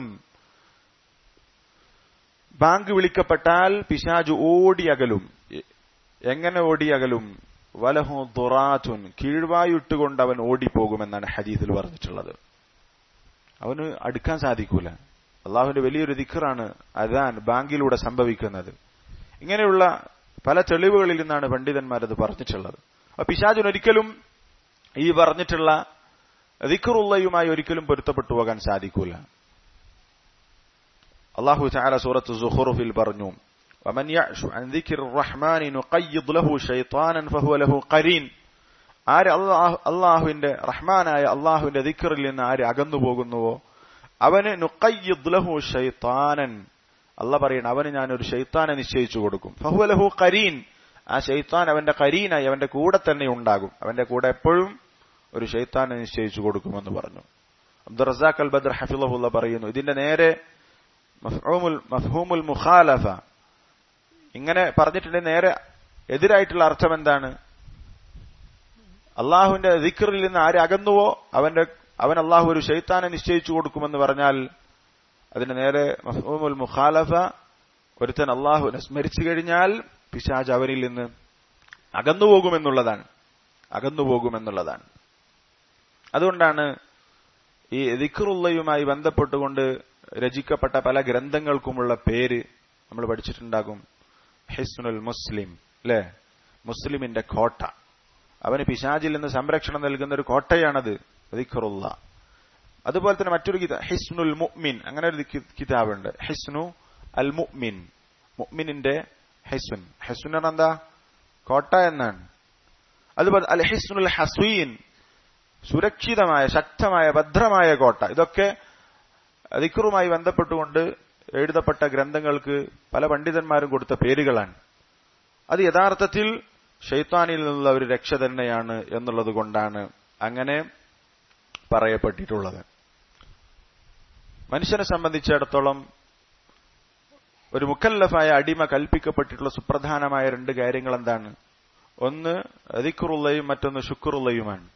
ബാങ്ക് വിളിക്കപ്പെട്ടാൽ പിശാജ് ഓടിയകലും എങ്ങനെ ഓടിയകലും വലഹു ദുറാത്തുൻ കീഴ്വായിട്ടുകൊണ്ട് അവൻ ഓടിപ്പോകുമെന്നാണ് ഹദീസിൽ പറഞ്ഞിട്ടുള്ളത് അവന് അടുക്കാൻ സാധിക്കൂല അള്ളാഹുവിന്റെ വലിയൊരു ദിക്കറാണ് അതാൻ ബാങ്കിലൂടെ സംഭവിക്കുന്നത് ഇങ്ങനെയുള്ള പല തെളിവുകളിൽ നിന്നാണ് പണ്ഡിതന്മാർ അത് പറഞ്ഞിട്ടുള്ളത് അപ്പൊ പിശാചിന് ഒരിക്കലും ഈ പറഞ്ഞിട്ടുള്ള ദിക്കറുള്ളയുമായി ഒരിക്കലും പൊരുത്തപ്പെട്ടു പോകാൻ സാധിക്കൂല അള്ളാഹു ചാല സൂറത്ത് സുഹുറുഫിൽ പറഞ്ഞു ومن يعش عن ذكر الرحمن نقيض له شيطانا فهو له قرين ആര് അള്ളാഹു അള്ളാഹുവിന്റെ റഹ്മാനായ അള്ളാഹുവിന്റെ ദിക്കറിൽ നിന്ന് ആര് അകന്നു പോകുന്നുവോ അവന് നുക്കയ്യിദ് ലഹു ഷൈത്താനൻ അല്ല പറയണം അവന് ഞാൻ ഒരു ഷെയ്ത്താനെ നിശ്ചയിച്ചു കൊടുക്കും ഫഹുലഹു കരീൻ ആ ഷെയ്ത്താൻ അവന്റെ കരീനായി അവന്റെ കൂടെ തന്നെ ഉണ്ടാകും അവന്റെ കൂടെ എപ്പോഴും ഒരു ഷെയ്ത്താനെ നിശ്ചയിച്ചു കൊടുക്കുമെന്ന് പറഞ്ഞു അബ്ദുൾ റസാഖ് അൽ ബദർ ഹഫിളഹുല്ല പറയുന്നു ഇതിന്റെ നേരെ മഫ്ഹൂമുൽ മുഖാലഫ ഇങ്ങനെ പറഞ്ഞിട്ടുണ്ടെങ്കിൽ നേരെ എതിരായിട്ടുള്ള അർത്ഥം എന്താണ് അള്ളാഹുവിന്റെ ദിക്കറിൽ നിന്ന് ആര് അകന്നുവോ അവന്റെ അവൻ അള്ളാഹു ഒരു ഷെയ്ത്താനെ നിശ്ചയിച്ചു കൊടുക്കുമെന്ന് പറഞ്ഞാൽ അതിന് നേരെ മഫ്ഹൂമുൽ മുഖാലഫ ഒരുത്തൻ അള്ളാഹുവിനെ സ്മരിച്ചു കഴിഞ്ഞാൽ പിശാജ് അവനിൽ നിന്ന് അകന്നുപോകുമെന്നുള്ളതാണ് അകന്നുപോകുമെന്നുള്ളതാണ് അതുകൊണ്ടാണ് ഈ ദിഖറുള്ളയുമായി ബന്ധപ്പെട്ടുകൊണ്ട് രചിക്കപ്പെട്ട പല ഗ്രന്ഥങ്ങൾക്കുമുള്ള പേര് നമ്മൾ പഠിച്ചിട്ടുണ്ടാകും ഹിസ്നുൽ മുസ്ലിം അല്ലെ മുസ്ലിമിന്റെ കോട്ട അവന് പിശാജിൽ നിന്ന് സംരക്ഷണം നൽകുന്ന ഒരു കോട്ടയാണത് ദിഖറുള്ള അതുപോലെ തന്നെ മറ്റൊരു കിതാബ് ഹിസ്നുൽ മുഅ്മിൻ അങ്ങനെ ഒരു കിതാബുണ്ട് ഹിസ്നു അൽ മുഅ്മിൻ മുഅ്മിനിന്റെ ഹിസ്ൻ ഹിസ്ൻ എന്താ കോട്ട എന്നാണ് അതുപോലെ അൽ ഹിസ്നുൽ ഹസീൻ സുരക്ഷിതമായ ശക്തമായ ഭദ്രമായ കോട്ട ഇതൊക്കെ ദിക്കറുമായി ബന്ധപ്പെട്ടുകൊണ്ട് എഴുതപ്പെട്ട ഗ്രന്ഥങ്ങൾക്ക് പല പണ്ഡിതന്മാരും കൊടുത്ത പേരുകളാണ് അത് യഥാർത്ഥത്തിൽ ഷെയ്ത്താനിൽ നിന്നുള്ള ഒരു രക്ഷ തന്നെയാണ് എന്നുള്ളത് കൊണ്ടാണ് അങ്ങനെ പറയപ്പെട്ടിട്ടുള്ളത് മനുഷ്യനെ സംബന്ധിച്ചിടത്തോളം ഒരു മുക്കല്ലഫായ അടിമ കൽപ്പിക്കപ്പെട്ടിട്ടുള്ള സുപ്രധാനമായ രണ്ട് കാര്യങ്ങൾ എന്താണ് ഒന്ന് അതിക്കുറുള്ളയും മറ്റൊന്ന് ശുക്റുള്ളയുമാണ്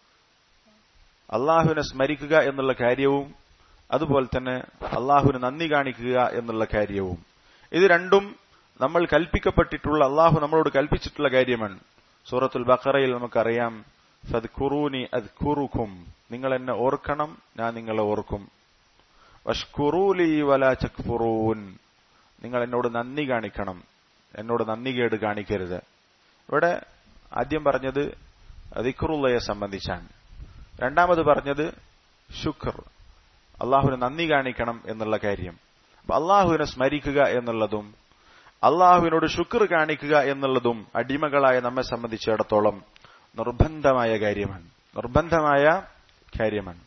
അള്ളാഹുവിനെ സ്മരിക്കുക എന്നുള്ള കാര്യവും അതുപോലെ തന്നെ അള്ളാഹുവിന് നന്ദി കാണിക്കുക എന്നുള്ള കാര്യവും ഇത് രണ്ടും നമ്മൾ കൽപ്പിക്കപ്പെട്ടിട്ടുള്ള അള്ളാഹു നമ്മളോട് കൽപ്പിച്ചിട്ടുള്ള കാര്യമാണ് സൂറത്തുൽ ബക്കറയിൽ നമുക്കറിയാം ഫദ്ഖുറൂനി അദ്ഖുറുഖും നിങ്ങൾ എന്നെ ഓർക്കണം ഞാൻ നിങ്ങളെ ഓർക്കും വഷ്കുറൂലി വല ചക്ഫുറൂൻ നിങ്ങൾ എന്നോട് നന്ദി കാണിക്കണം എന്നോട് നന്ദി കേട് കാണിക്കരുത് ഇവിടെ ആദ്യം പറഞ്ഞത് ദിഖറുള്ളയെ സംബന്ധിച്ചാണ് രണ്ടാമത് പറഞ്ഞത് ശുക്ർ അള്ളാഹുവിന് നന്ദി കാണിക്കണം എന്നുള്ള കാര്യം അപ്പൊ അള്ളാഹുവിനെ സ്മരിക്കുക എന്നുള്ളതും അള്ളാഹുവിനോട് ശുക്ർ കാണിക്കുക എന്നുള്ളതും അടിമകളായ നമ്മെ സംബന്ധിച്ചിടത്തോളം നിർബന്ധമായ കാര്യമാണ് നിർബന്ധമായ കാര്യമാണ്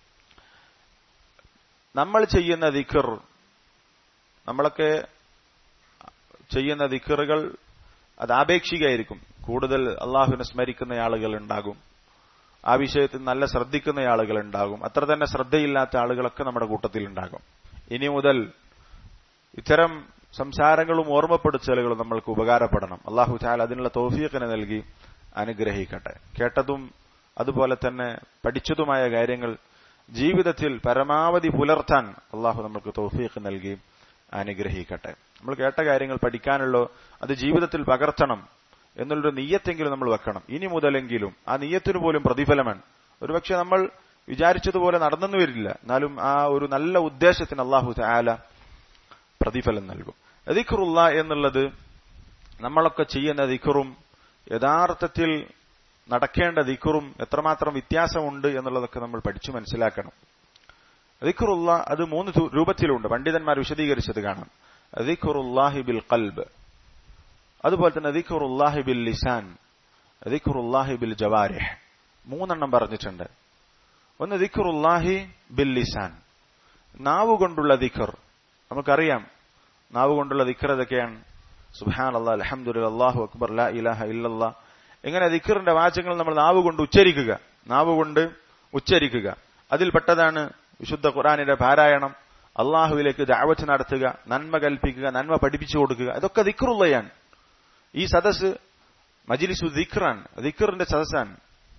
നമ്മൾ ചെയ്യുന്ന ദിഖർ നമ്മളൊക്കെ ചെയ്യുന്ന ദിഖറുകൾ അത് ആപേക്ഷികമായിരിക്കും കൂടുതൽ അള്ളാഹുവിനെ സ്മരിക്കുന്ന ആളുകൾ ഉണ്ടാകും ആ വിഷയത്തിൽ നല്ല ശ്രദ്ധിക്കുന്ന ആളുകൾ ഉണ്ടാകും അത്ര തന്നെ ശ്രദ്ധയില്ലാത്ത ആളുകളൊക്കെ നമ്മുടെ കൂട്ടത്തിൽ ഉണ്ടാകും ഇനി മുതൽ ഇത്തരം സംസാരങ്ങളും ഓർമ്മപ്പെടുത്തലുകളും നമ്മൾക്ക് ഉപകാരപ്പെടണം അള്ളാഹു ചാൽ അതിനുള്ള തോഫീഖിനെ നൽകി അനുഗ്രഹിക്കട്ടെ കേട്ടതും അതുപോലെ തന്നെ പഠിച്ചതുമായ കാര്യങ്ങൾ ജീവിതത്തിൽ പരമാവധി പുലർത്താൻ അള്ളാഹു നമുക്ക് തൗഫീഖ് നൽകി അനുഗ്രഹിക്കട്ടെ നമ്മൾ കേട്ട കാര്യങ്ങൾ പഠിക്കാനുള്ളോ അത് ജീവിതത്തിൽ പകർത്തണം എന്നുള്ളൊരു നീയത്തെങ്കിലും നമ്മൾ വെക്കണം ഇനി മുതലെങ്കിലും ആ നീയത്തിന് പോലും പ്രതിഫലമാണ് ഒരുപക്ഷെ നമ്മൾ വിചാരിച്ചതുപോലെ നടന്നെന്ന് വരില്ല എന്നാലും ആ ഒരു നല്ല ഉദ്ദേശത്തിന് അള്ളാഹു ആല പ്രതിഫലം നൽകും ദിഖറുള്ള എന്നുള്ളത് നമ്മളൊക്കെ ചെയ്യുന്ന ദിഖറും യഥാർത്ഥത്തിൽ നടക്കേണ്ട ദിഖറും എത്രമാത്രം വ്യത്യാസമുണ്ട് എന്നുള്ളതൊക്കെ നമ്മൾ പഠിച്ചു മനസ്സിലാക്കണം ദിഖറുള്ള അത് മൂന്ന് രൂപത്തിലുണ്ട് പണ്ഡിതന്മാർ വിശദീകരിച്ചത് കാണാം ദിഖറുല്ലാഹി ബിൽ കൽബ് അതുപോലെ തന്നെ ദിഖറുല്ലാഹി ബിൽ ലിസാൻ ദിഖറുല്ലാഹി ബിൽ ജവാരിഹ് മൂന്നെണ്ണം പറഞ്ഞിട്ടുണ്ട് ഒന്ന് ദിഖറുല്ലാഹി ബിൽ ലിസാൻ നാവ് കൊണ്ടുള്ള ദിഖർ നമുക്കറിയാം നാവ് കൊണ്ടുള്ള ദിഖർ ഏതൊക്കെയാണ് സുബാൻ അള്ളാഹ് അലഹമുല്ല അള്ളാഹു അക്ബർ ലാ ഇലാഹ ഇല്ലല്ലാ ഇങ്ങനെ ദിക്കറിന്റെ വാചകങ്ങൾ നമ്മൾ നാവ് കൊണ്ട് ഉച്ചരിക്കുക നാവ് കൊണ്ട് ഉച്ചരിക്കുക അതിൽപ്പെട്ടതാണ് വിശുദ്ധ ഖുറാനിന്റെ പാരായണം അള്ളാഹുവിലേക്ക് ദാവത്ത് നടത്തുക നന്മ കൽപ്പിക്കുക നന്മ പഠിപ്പിച്ചു കൊടുക്കുക ഇതൊക്കെ ദിക്കറുള്ളയാണ് ഈ സദസ് മജിലിസു ദിക്റാൻ ദിക്കറിന്റെ സദസ്സാണ്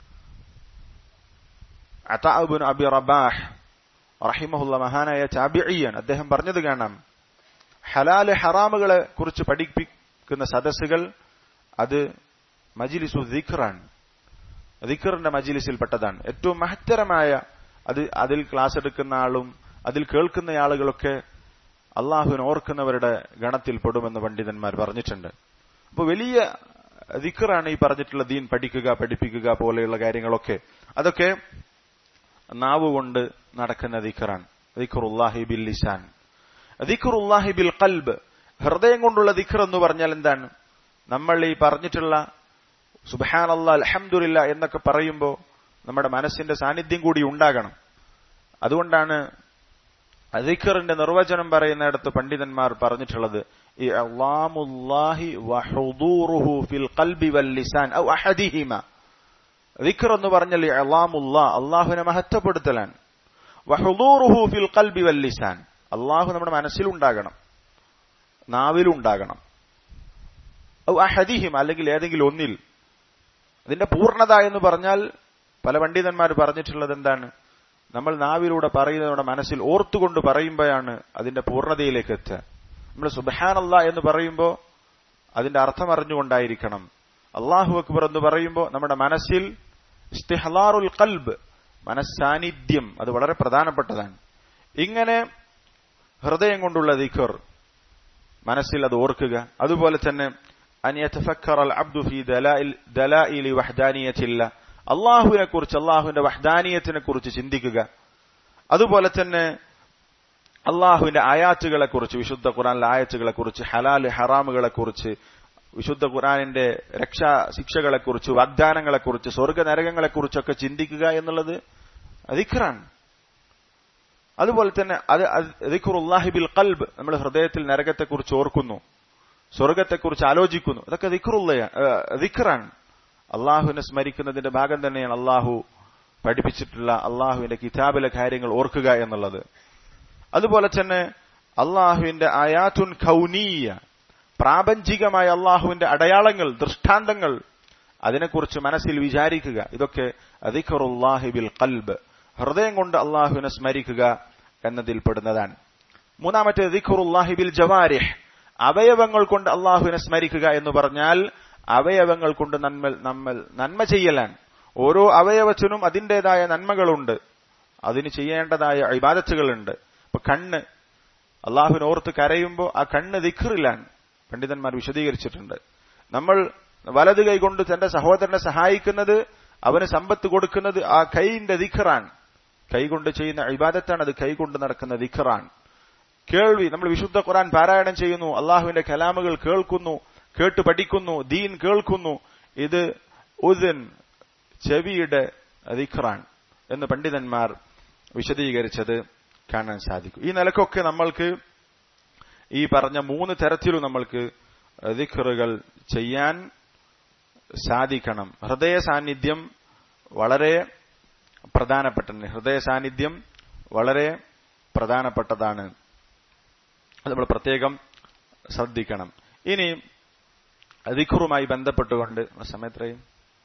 അതാബുൻ അബി റബാഹ് റഹിമഹുല്ല മഹാനായ ചാബിയാണ് അദ്ദേഹം പറഞ്ഞത് കാണാം ഹലാല് ഹറാമുകളെ കുറിച്ച് പഠിപ്പിക്കുന്ന സദസ്സുകൾ അത് മജിലിസു ദിഖറാണ് ദിഖറിന്റെ മജിലിസിൽപ്പെട്ടതാണ് ഏറ്റവും മഹത്തരമായ അത് അതിൽ ക്ലാസ് എടുക്കുന്ന ആളും അതിൽ കേൾക്കുന്ന ആളുകളൊക്കെ അള്ളാഹുവിനെ ഓർക്കുന്നവരുടെ ഗണത്തിൽ പെടുമെന്ന് പണ്ഡിതന്മാർ പറഞ്ഞിട്ടുണ്ട് അപ്പോൾ വലിയ ദിക്കറാണ് ഈ പറഞ്ഞിട്ടുള്ള ദീൻ പഠിക്കുക പഠിപ്പിക്കുക പോലെയുള്ള കാര്യങ്ങളൊക്കെ അതൊക്കെ നാവ് കൊണ്ട് നടക്കുന്ന ദിക്കറാണ് ദിക്കറുല്ലാഹി ബിൽ ലിസാൻ ദിക്കറുല്ലാഹി ബിൽ കൽബ് ഹൃദയം കൊണ്ടുള്ള ദിക്കർ എന്ന് പറഞ്ഞാൽ എന്താണ് നമ്മൾ ഈ പറഞ്ഞിട്ടുള്ള സുബാൻ അല്ലാ അലഹമുല്ല എന്നൊക്കെ പറയുമ്പോൾ നമ്മുടെ മനസ്സിന്റെ സാന്നിധ്യം കൂടി ഉണ്ടാകണം അതുകൊണ്ടാണ് ദിക്കറിന്റെ നിർവചനം പറയുന്നിടത്ത് പണ്ഡിതന്മാർ പറഞ്ഞിട്ടുള്ളത് ഈ അള്ളാമുല്ലാഹി വഹുദൂറുഹു ഫിൽ ഖൽബി വൽ ലിസാൻ ഔ അഹദിഹിമ ദിക്കർ എന്ന് പറഞ്ഞാൽ അള്ളാമുല്ലാ അള്ളാഹുവിനെ മഹത്വപ്പെടുത്തലാണ് വഹുദൂറുഹു ഫിൽ ഖൽബി വൽ ലിസാൻ അള്ളാഹു നമ്മുടെ മനസ്സിലുണ്ടാകണം നാവിലുണ്ടാകണം ഔ അഹദിഹിമ അല്ലെങ്കിൽ ഏതെങ്കിലും ഒന്നിൽ അതിന്റെ പൂർണ്ണത എന്ന് പറഞ്ഞാൽ പല പണ്ഡിതന്മാർ പറഞ്ഞിട്ടുള്ളത് എന്താണ് നമ്മൾ നാവിലൂടെ പറയുന്നത് നമ്മുടെ മനസ്സിൽ ഓർത്തുകൊണ്ട് പറയുമ്പോഴാണ് അതിന്റെ പൂർണ്ണതയിലേക്ക് എത്തുക നമ്മൾ സുബഹാനല്ല എന്ന് പറയുമ്പോൾ അതിന്റെ അർത്ഥം അറിഞ്ഞുകൊണ്ടായിരിക്കണം അള്ളാഹു അക്ബർ എന്ന് പറയുമ്പോൾ നമ്മുടെ മനസ്സിൽ ഇസ്തിഹലാറുൽ കൽബ് മനസ്സാന്നിധ്യം അത് വളരെ പ്രധാനപ്പെട്ടതാണ് ഇങ്ങനെ ഹൃദയം കൊണ്ടുള്ള ദിഖർ മനസ്സിൽ അത് ഓർക്കുക അതുപോലെ തന്നെ അനിയത്തഫക്കർ അബ്ദു ഫി ദലാഇലി വഹദാനിയത്തില്ല അള്ളാഹുവിനെ കുറിച്ച് അള്ളാഹുവിന്റെ വഹദാനീയത്തിനെ കുറിച്ച് ചിന്തിക്കുക അതുപോലെ തന്നെ അള്ളാഹുവിന്റെ ആയാറ്റുകളെ കുറിച്ച് വിശുദ്ധ ഖുറാനിലെ ആയത്തുകളെ കുറിച്ച് ഹലാല് ഹറാമുകളെ കുറിച്ച് വിശുദ്ധ ഖുറാനിന്റെ രക്ഷാ ശിക്ഷകളെ കുറിച്ച് വാഗ്ദാനങ്ങളെ കുറിച്ച് സ്വർഗ നരകങ്ങളെ കുറിച്ചൊക്കെ ചിന്തിക്കുക എന്നുള്ളത് അധിഖറാണ് അതുപോലെ തന്നെ അത് ദിഖുറുല്ലാഹിബിൽ കൽബ് നമ്മൾ ഹൃദയത്തിൽ നരകത്തെക്കുറിച്ച് ഓർക്കുന്നു സ്വർഗത്തെക്കുറിച്ച് ആലോചിക്കുന്നു ഇതൊക്കെ ദിഖറാണ് അള്ളാഹുവിനെ സ്മരിക്കുന്നതിന്റെ ഭാഗം തന്നെയാണ് അള്ളാഹു പഠിപ്പിച്ചിട്ടുള്ള അള്ളാഹുവിന്റെ കിതാബിലെ കാര്യങ്ങൾ ഓർക്കുക എന്നുള്ളത് അതുപോലെ തന്നെ അള്ളാഹുവിന്റെ ആയാത്തുൻ ഖൗനീയ പ്രാപഞ്ചികമായ അള്ളാഹുവിന്റെ അടയാളങ്ങൾ ദൃഷ്ടാന്തങ്ങൾ അതിനെക്കുറിച്ച് മനസ്സിൽ വിചാരിക്കുക ഇതൊക്കെ അദിഖറുല്ലാഹിബിൽ കൽബ് ഹൃദയം കൊണ്ട് അള്ളാഹുവിനെ സ്മരിക്കുക എന്നതിൽ പെടുന്നതാണ് മൂന്നാമത്തെ ദിഖറുല്ലാഹിബിൽ ജവാരിഹ് അവയവങ്ങൾ കൊണ്ട് അള്ളാഹുവിനെ സ്മരിക്കുക എന്ന് പറഞ്ഞാൽ അവയവങ്ങൾ കൊണ്ട് നന്മ നമ്മൾ നന്മ ചെയ്യലാണ് ഓരോ അവയവത്തിനും അതിൻ്റെതായ നന്മകളുണ്ട് അതിന് ചെയ്യേണ്ടതായ ഇബാദത്തുകളുണ്ട് ഇപ്പൊ കണ്ണ് അള്ളാഹുവിനെ ഓർത്ത് കരയുമ്പോൾ ആ കണ്ണ് ദിഖറിലാണ് പണ്ഡിതന്മാർ വിശദീകരിച്ചിട്ടുണ്ട് നമ്മൾ വലത് കൈ കൊണ്ട് തന്റെ സഹോദരനെ സഹായിക്കുന്നത് അവന് സമ്പത്ത് കൊടുക്കുന്നത് ആ കൈന്റെ ദിഖറാണ് കൈ കൊണ്ട് ചെയ്യുന്ന ഇബാദത്താണ് അത് കൈ കൊണ്ട് നടക്കുന്ന ദിഖറാണ് കേൾവി നമ്മൾ വിശുദ്ധ ഖുറാൻ പാരായണം ചെയ്യുന്നു അള്ളാഹുവിന്റെ കലാമുകൾ കേൾക്കുന്നു കേട്ട് പഠിക്കുന്നു ദീൻ കേൾക്കുന്നു ഇത് ഉദൻ ചെവിയുടെ ദിഖറാൻ എന്ന് പണ്ഡിതന്മാർ വിശദീകരിച്ചത് കാണാൻ സാധിക്കും ഈ നിലക്കൊക്കെ നമ്മൾക്ക് ഈ പറഞ്ഞ മൂന്ന് തരത്തിലും നമ്മൾക്ക് ദിഖറുകൾ ചെയ്യാൻ സാധിക്കണം ഹൃദയ സാന്നിധ്യം വളരെ പ്രധാനപ്പെട്ട ഹൃദയ സാന്നിധ്യം വളരെ പ്രധാനപ്പെട്ടതാണ് അത് നമ്മൾ പ്രത്യേകം ശ്രദ്ധിക്കണം ഇനി ദിഖറുമായി ബന്ധപ്പെട്ടുകൊണ്ട് സമയത്രയും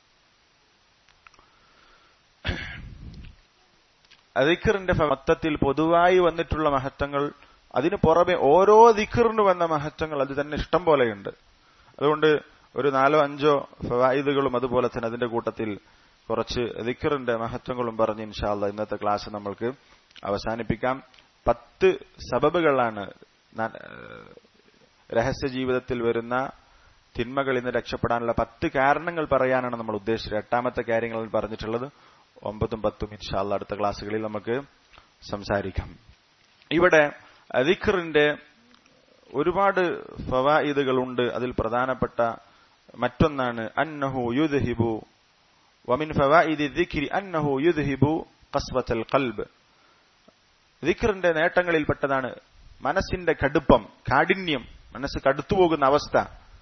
ദിഖറിന്റെ മൊത്തത്തിൽ പൊതുവായി വന്നിട്ടുള്ള മഹത്വങ്ങൾ അതിന് പുറമെ ഓരോ ദിഖറിന് വന്ന മഹത്വങ്ങൾ അത് തന്നെ ഇഷ്ടം പോലെയുണ്ട് അതുകൊണ്ട് ഒരു നാലോ അഞ്ചോ ഫവായിദുകളും അതുപോലെ തന്നെ അതിന്റെ കൂട്ടത്തിൽ കുറച്ച് ദിഖറിന്റെ മഹത്വങ്ങളും പറഞ്ഞ് ഇൻഷാല്ല ഇന്നത്തെ ക്ലാസ് നമ്മൾക്ക് അവസാനിപ്പിക്കാം പത്ത് സബബുകളാണ് രഹസ്യ ജീവിതത്തിൽ വരുന്ന തിന്മകളിൽ നിന്ന് രക്ഷപ്പെടാനുള്ള പത്ത് കാരണങ്ങൾ പറയാനാണ് നമ്മൾ ഉദ്ദേശിച്ചത് എട്ടാമത്തെ കാര്യങ്ങളിൽ പറഞ്ഞിട്ടുള്ളത് ഒമ്പതും പത്തും ഇൻഷാല്ല അടുത്ത ക്ലാസ്സുകളിൽ നമുക്ക് സംസാരിക്കാം ഇവിടെ ദിഖറിന്റെ ഒരുപാട് ഫവായിദുകളുണ്ട് അതിൽ പ്രധാനപ്പെട്ട മറ്റൊന്നാണ് അന്നഹു യുദ്ഹിബു വമിൻ ഫവായിദി ദിഖിരി അന്നഹു യുദ്ഹിബു കസ്വത്തൽ കൽബ് ദിഖറിന്റെ നേട്ടങ്ങളിൽപ്പെട്ടതാണ് മനസ്സിന്റെ കടുപ്പം കാഠിന്യം മനസ്സ് കടുത്തുപോകുന്ന അവസ്ഥ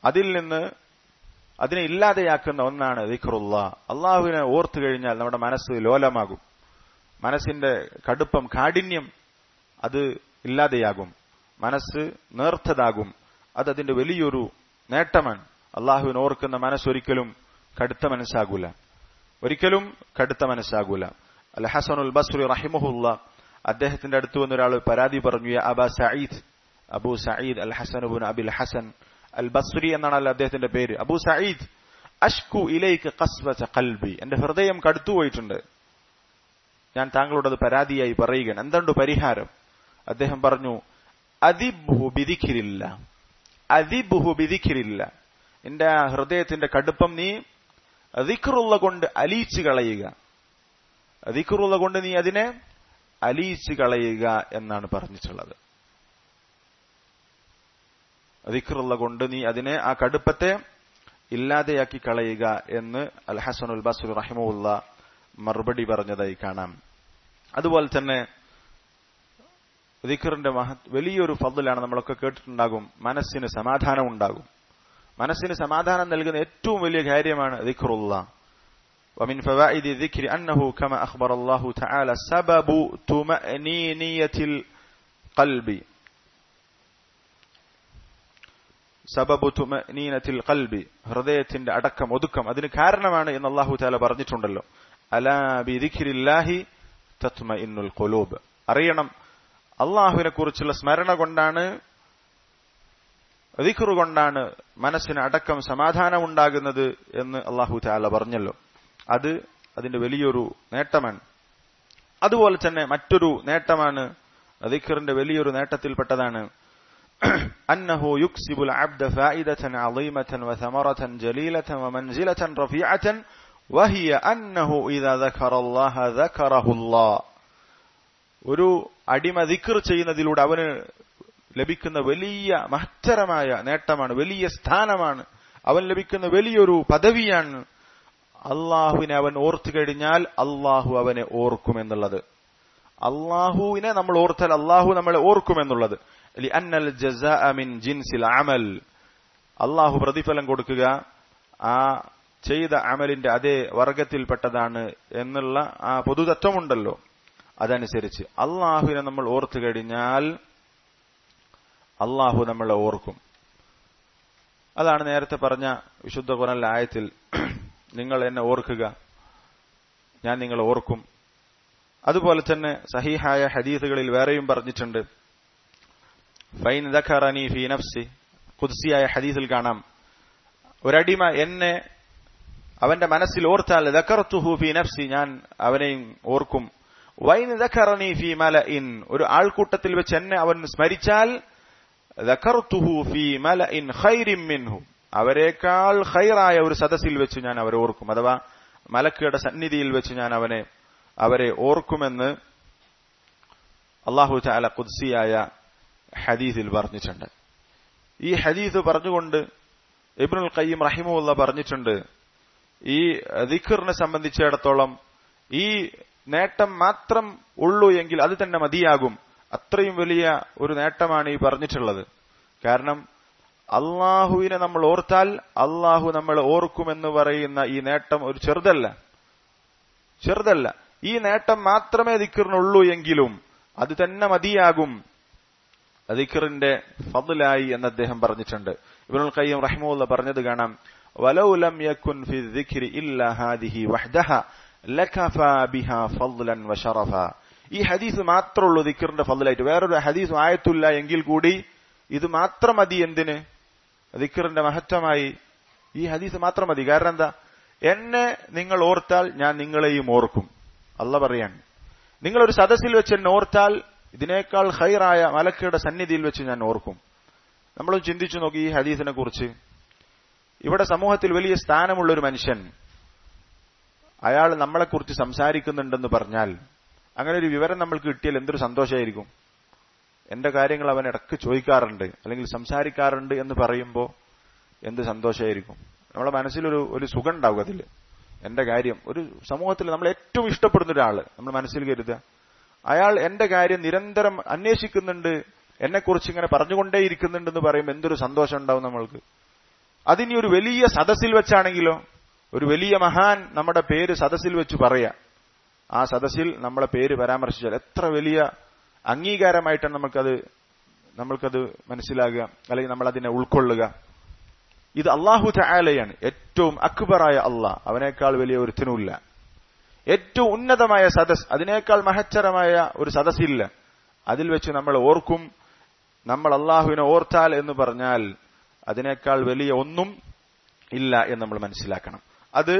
അതിൽ നിന്ന് അതിനെ ഇല്ലാതെയാക്കുന്ന ഒന്നാണ് ദിഖറുള്ള അള്ളാഹുവിനെ ഓർത്തു കഴിഞ്ഞാൽ നമ്മുടെ മനസ്സ് ലോലമാകും മനസ്സിന്റെ കടുപ്പം കാഠിന്യം അത് ഇല്ലാതെയാകും മനസ്സ് നേർത്തതാകും അത് അതിന്റെ വലിയൊരു നേട്ടമാണ് അള്ളാഹുവിനെ ഓർക്കുന്ന മനസ്സൊരിക്കലും കടുത്ത മനസ്സാകൂല ഒരിക്കലും കടുത്ത മനസ്സാകൂല അൽ ഹസനുൽ ബസ്രി റഹിമഹുല്ല അദ്ദേഹത്തിന്റെ അടുത്ത് വന്ന ഒരാൾ പരാതി പറഞ്ഞു "യാ അബാ സഈദ് അബൂ സഈദ് അൽ ഹസനുബുൻ അബിൽ ഹസൻ അൽ ബസ്രി എന്നാണല്ലോ അദ്ദേഹത്തിന്റെ പേര് അബൂ സഈദ് അഷ്കു ഇലേക്ക് കസ്വച്ച കൽബി എന്റെ ഹൃദയം കടുത്തുപോയിട്ടുണ്ട് ഞാൻ താങ്കളോട് അത് പരാതിയായി പറയുകയാണ് എന്തുണ്ട് പരിഹാരം അദ്ദേഹം പറഞ്ഞു അതിബുഹു ബിദിഖിരില്ല അതിബുഹു ബിദിഖിരില്ല എന്റെ ആ ഹൃദയത്തിന്റെ കടുപ്പം നീ ദിഖറുള്ള കൊണ്ട് അലിയിച്ചു കളയുക ദിഖറുള്ള കൊണ്ട് നീ അതിനെ അലിയിച്ചു കളയുക എന്നാണ് പറഞ്ഞിട്ടുള്ളത് ദിഖറുള്ള കൊണ്ട് നീ അതിനെ ആ കടുപ്പത്തെ ഇല്ലാതെയാക്കി കളയുക എന്ന് അൽ ഹസനുൽ ബസുൽ റഹിമുല്ല മറുപടി പറഞ്ഞതായി കാണാം അതുപോലെ തന്നെ ദിഖറിന്റെ മഹത് വലിയൊരു ഫضലാണ് നമ്മളൊക്കെ കേട്ടിട്ടുണ്ടാകും മനസ്സിന് സമാധാനം ഉണ്ടാകും മനസ്സിന് സമാധാനം നൽകുന്ന ഏറ്റവും വലിയ കാര്യമാണ് ദിഖറുള്ള ومن فوائد الذكر أنه كما أخبر الله تعالى سبب طمأنينية القلب സബബു തുമനീനത്തിൽ കൽബി ഹൃദയത്തിന്റെ അടക്കം ഒതുക്കം അതിന് കാരണമാണ് എന്ന് അള്ളാഹു താല പറഞ്ഞിട്ടുണ്ടല്ലോ അലാ ബിദിഖിരില്ലാഹി തത്മ ഇന്നുൽ കൊലൂബ് അറിയണം അള്ളാഹുവിനെ കുറിച്ചുള്ള സ്മരണ കൊണ്ടാണ് ദിഖറു കൊണ്ടാണ് മനസ്സിന് അടക്കം സമാധാനം ഉണ്ടാകുന്നത് എന്ന് അള്ളാഹു താല പറഞ്ഞല്ലോ അത് അതിന്റെ വലിയൊരു നേട്ടമാണ് അതുപോലെ തന്നെ മറ്റൊരു നേട്ടമാണ് ദിഖറിന്റെ വലിയൊരു നേട്ടത്തിൽപ്പെട്ടതാണ് أنه يكسب العبد فائدة عظيمة وثمرة جليلة ومنزلة رفيعة وهي أنه إذا ذكر الله ذكره الله ഒരു അടിമ ദിക്കർ ചെയ്യുന്നതിലൂടെ അവന് ലഭിക്കുന്ന വലിയ മഹത്തരമായ നേട്ടമാണ് വലിയ സ്ഥാനമാണ് അവൻ ലഭിക്കുന്ന വലിയൊരു പദവിയാണ് അള്ളാഹുവിനെ അവൻ ഓർത്തു കഴിഞ്ഞാൽ അള്ളാഹു അവനെ ഓർക്കുമെന്നുള്ളത് അള്ളാഹുവിനെ നമ്മൾ ഓർത്താൽ അള്ളാഹു നമ്മളെ ഓർക്കുമെന്നുള്ളത് അന്നൽ മിൻ ജിൻസിൽ അമൽ അള്ളാഹു പ്രതിഫലം കൊടുക്കുക ആ ചെയ്ത അമലിന്റെ അതേ വർഗത്തിൽപ്പെട്ടതാണ് എന്നുള്ള ആ പൊതുതത്വമുണ്ടല്ലോ അതനുസരിച്ച് അള്ളാഹുവിനെ നമ്മൾ ഓർത്തു കഴിഞ്ഞാൽ അള്ളാഹു നമ്മളെ ഓർക്കും അതാണ് നേരത്തെ പറഞ്ഞ വിശുദ്ധ ഖുറല്ല ആയത്തിൽ നിങ്ങൾ എന്നെ ഓർക്കുക ഞാൻ നിങ്ങളെ ഓർക്കും അതുപോലെ തന്നെ സഹീഹായ ഹദീസുകളിൽ വേറെയും പറഞ്ഞിട്ടുണ്ട് ഫൈൻ ദഖറനി ഫി നഫ്സി കുദ്സിയായ ഹദീസിൽ കാണാം ഒരടിമ എന്നെ അവന്റെ മനസ്സിൽ ഓർത്താൽ ദക്കർത്തുഹു ഫി നഫ്സി ഞാൻ അവനെയും ഓർക്കും വൈൻ ദഖറനി ഫി മല ഇൻ ഒരു ആൾക്കൂട്ടത്തിൽ വെച്ച് എന്നെ അവൻ സ്മരിച്ചാൽ ദക്കർത്തുഹു ഫി മല ഇൻ ഖൈരിം മിൻഹു അവരെക്കാൾ ഖൈറായ ഒരു സദസ്സിൽ വെച്ച് ഞാൻ അവരെ ഓർക്കും അഥവാ മലക്കുകളുടെ സന്നിധിയിൽ വെച്ച് ഞാൻ അവനെ അവരെ ഓർക്കുമെന്ന് അള്ളാഹു ചാല കുദ്സിയായ ഹദീസിൽ പറഞ്ഞിട്ടുണ്ട് ഈ ഹദീസ് പറഞ്ഞുകൊണ്ട് ഇബ്നുൽ ഖയ്യം റഹിമുല്ല പറഞ്ഞിട്ടുണ്ട് ഈ ദിഖറിനെ സംബന്ധിച്ചിടത്തോളം ഈ നേട്ടം മാത്രം ഉള്ളൂ എങ്കിൽ അത് തന്നെ മതിയാകും അത്രയും വലിയ ഒരു നേട്ടമാണ് ഈ പറഞ്ഞിട്ടുള്ളത് കാരണം അള്ളാഹുവിനെ നമ്മൾ ഓർത്താൽ അള്ളാഹു നമ്മൾ ഓർക്കുമെന്ന് പറയുന്ന ഈ നേട്ടം ഒരു ചെറുതല്ല ചെറുതല്ല ഈ നേട്ടം മാത്രമേ ദിക്കറിനുള്ളൂ എങ്കിലും അത് തന്നെ മതിയാകും ദിക്കറിന്റെ ഫضലായി എന്ന് അദ്ദേഹം പറഞ്ഞിട്ടുണ്ട് ഇബ്നുൽ ഖയ്യം റഹിമുല്ല പറഞ്ഞത് കാണാം വലൗ ലം യകുൻ ഫി ദിക്രി ഇല്ല ഹാദിഹി വഹ്ദഹ ലകഫാ ബിഹാ ഫضلا വശറഫാ ഈ ഹദീസ് മാത്രമുള്ളൂ ദിക്കറിന്റെ ഫضലായിട്ട് വേറൊരു ഹദീസും ആയത്തില്ല എങ്കിൽ കൂടി ഇത് മാത്രം മതി എന്തിന് ദിക്കറിന്റെ മഹത്വമായി ഈ ഹദീസ് മാത്രം മതി കാരണം എന്താ എന്നെ നിങ്ങൾ ഓർത്താൽ ഞാൻ നിങ്ങളെയും ഓർക്കും അല്ല പറയാൻ നിങ്ങളൊരു സദസ്സിൽ വെച്ച് എന്നെ ഓർത്താൽ ഇതിനേക്കാൾ ഹൈറായ മലക്കയുടെ സന്നിധിയിൽ വെച്ച് ഞാൻ ഓർക്കും നമ്മൾ ചിന്തിച്ചു നോക്കി ഈ ഹദീസിനെ കുറിച്ച് ഇവിടെ സമൂഹത്തിൽ വലിയ സ്ഥാനമുള്ള ഒരു മനുഷ്യൻ അയാൾ നമ്മളെക്കുറിച്ച് സംസാരിക്കുന്നുണ്ടെന്ന് പറഞ്ഞാൽ അങ്ങനെ ഒരു വിവരം നമ്മൾക്ക് കിട്ടിയാൽ എന്തൊരു സന്തോഷമായിരിക്കും എന്റെ കാര്യങ്ങൾ അവൻ ഇടക്ക് ചോദിക്കാറുണ്ട് അല്ലെങ്കിൽ സംസാരിക്കാറുണ്ട് എന്ന് പറയുമ്പോൾ എന്ത് സന്തോഷമായിരിക്കും നമ്മുടെ മനസ്സിലൊരു ഒരു സുഖം ഉണ്ടാവും അതിൽ എന്റെ കാര്യം ഒരു സമൂഹത്തിൽ നമ്മൾ ഏറ്റവും ഇഷ്ടപ്പെടുന്ന ഒരാള് നമ്മൾ മനസ്സിൽ കരുതുക അയാൾ എന്റെ കാര്യം നിരന്തരം അന്വേഷിക്കുന്നുണ്ട് എന്നെക്കുറിച്ച് ഇങ്ങനെ പറഞ്ഞുകൊണ്ടേയിരിക്കുന്നുണ്ടെന്ന് പറയുമ്പോൾ എന്തൊരു സന്തോഷം ഉണ്ടാവും നമ്മൾക്ക് അതിനി ഒരു വലിയ സദസ്സിൽ വെച്ചാണെങ്കിലോ ഒരു വലിയ മഹാൻ നമ്മുടെ പേര് സദസ്സിൽ വെച്ച് പറയാ ആ സദസ്സിൽ നമ്മളെ പേര് പരാമർശിച്ചാൽ എത്ര വലിയ അംഗീകാരമായിട്ടാണ് നമുക്കത് നമ്മൾക്കത് മനസ്സിലാകുക അല്ലെങ്കിൽ നമ്മൾ അതിനെ ഉൾക്കൊള്ളുക ഇത് അള്ളാഹു ചായാലയാണ് ഏറ്റവും അക്ബറായ അള്ളാഹ് അവനേക്കാൾ വലിയ ഒരുത്തനുമില്ല ഏറ്റവും ഉന്നതമായ സദസ് അതിനേക്കാൾ മഹച്ചരമായ ഒരു സദസ്സില്ല അതിൽ വെച്ച് നമ്മൾ ഓർക്കും നമ്മൾ അള്ളാഹുവിനെ ഓർത്താൽ എന്ന് പറഞ്ഞാൽ അതിനേക്കാൾ വലിയ ഒന്നും ഇല്ല എന്ന് നമ്മൾ മനസ്സിലാക്കണം അത്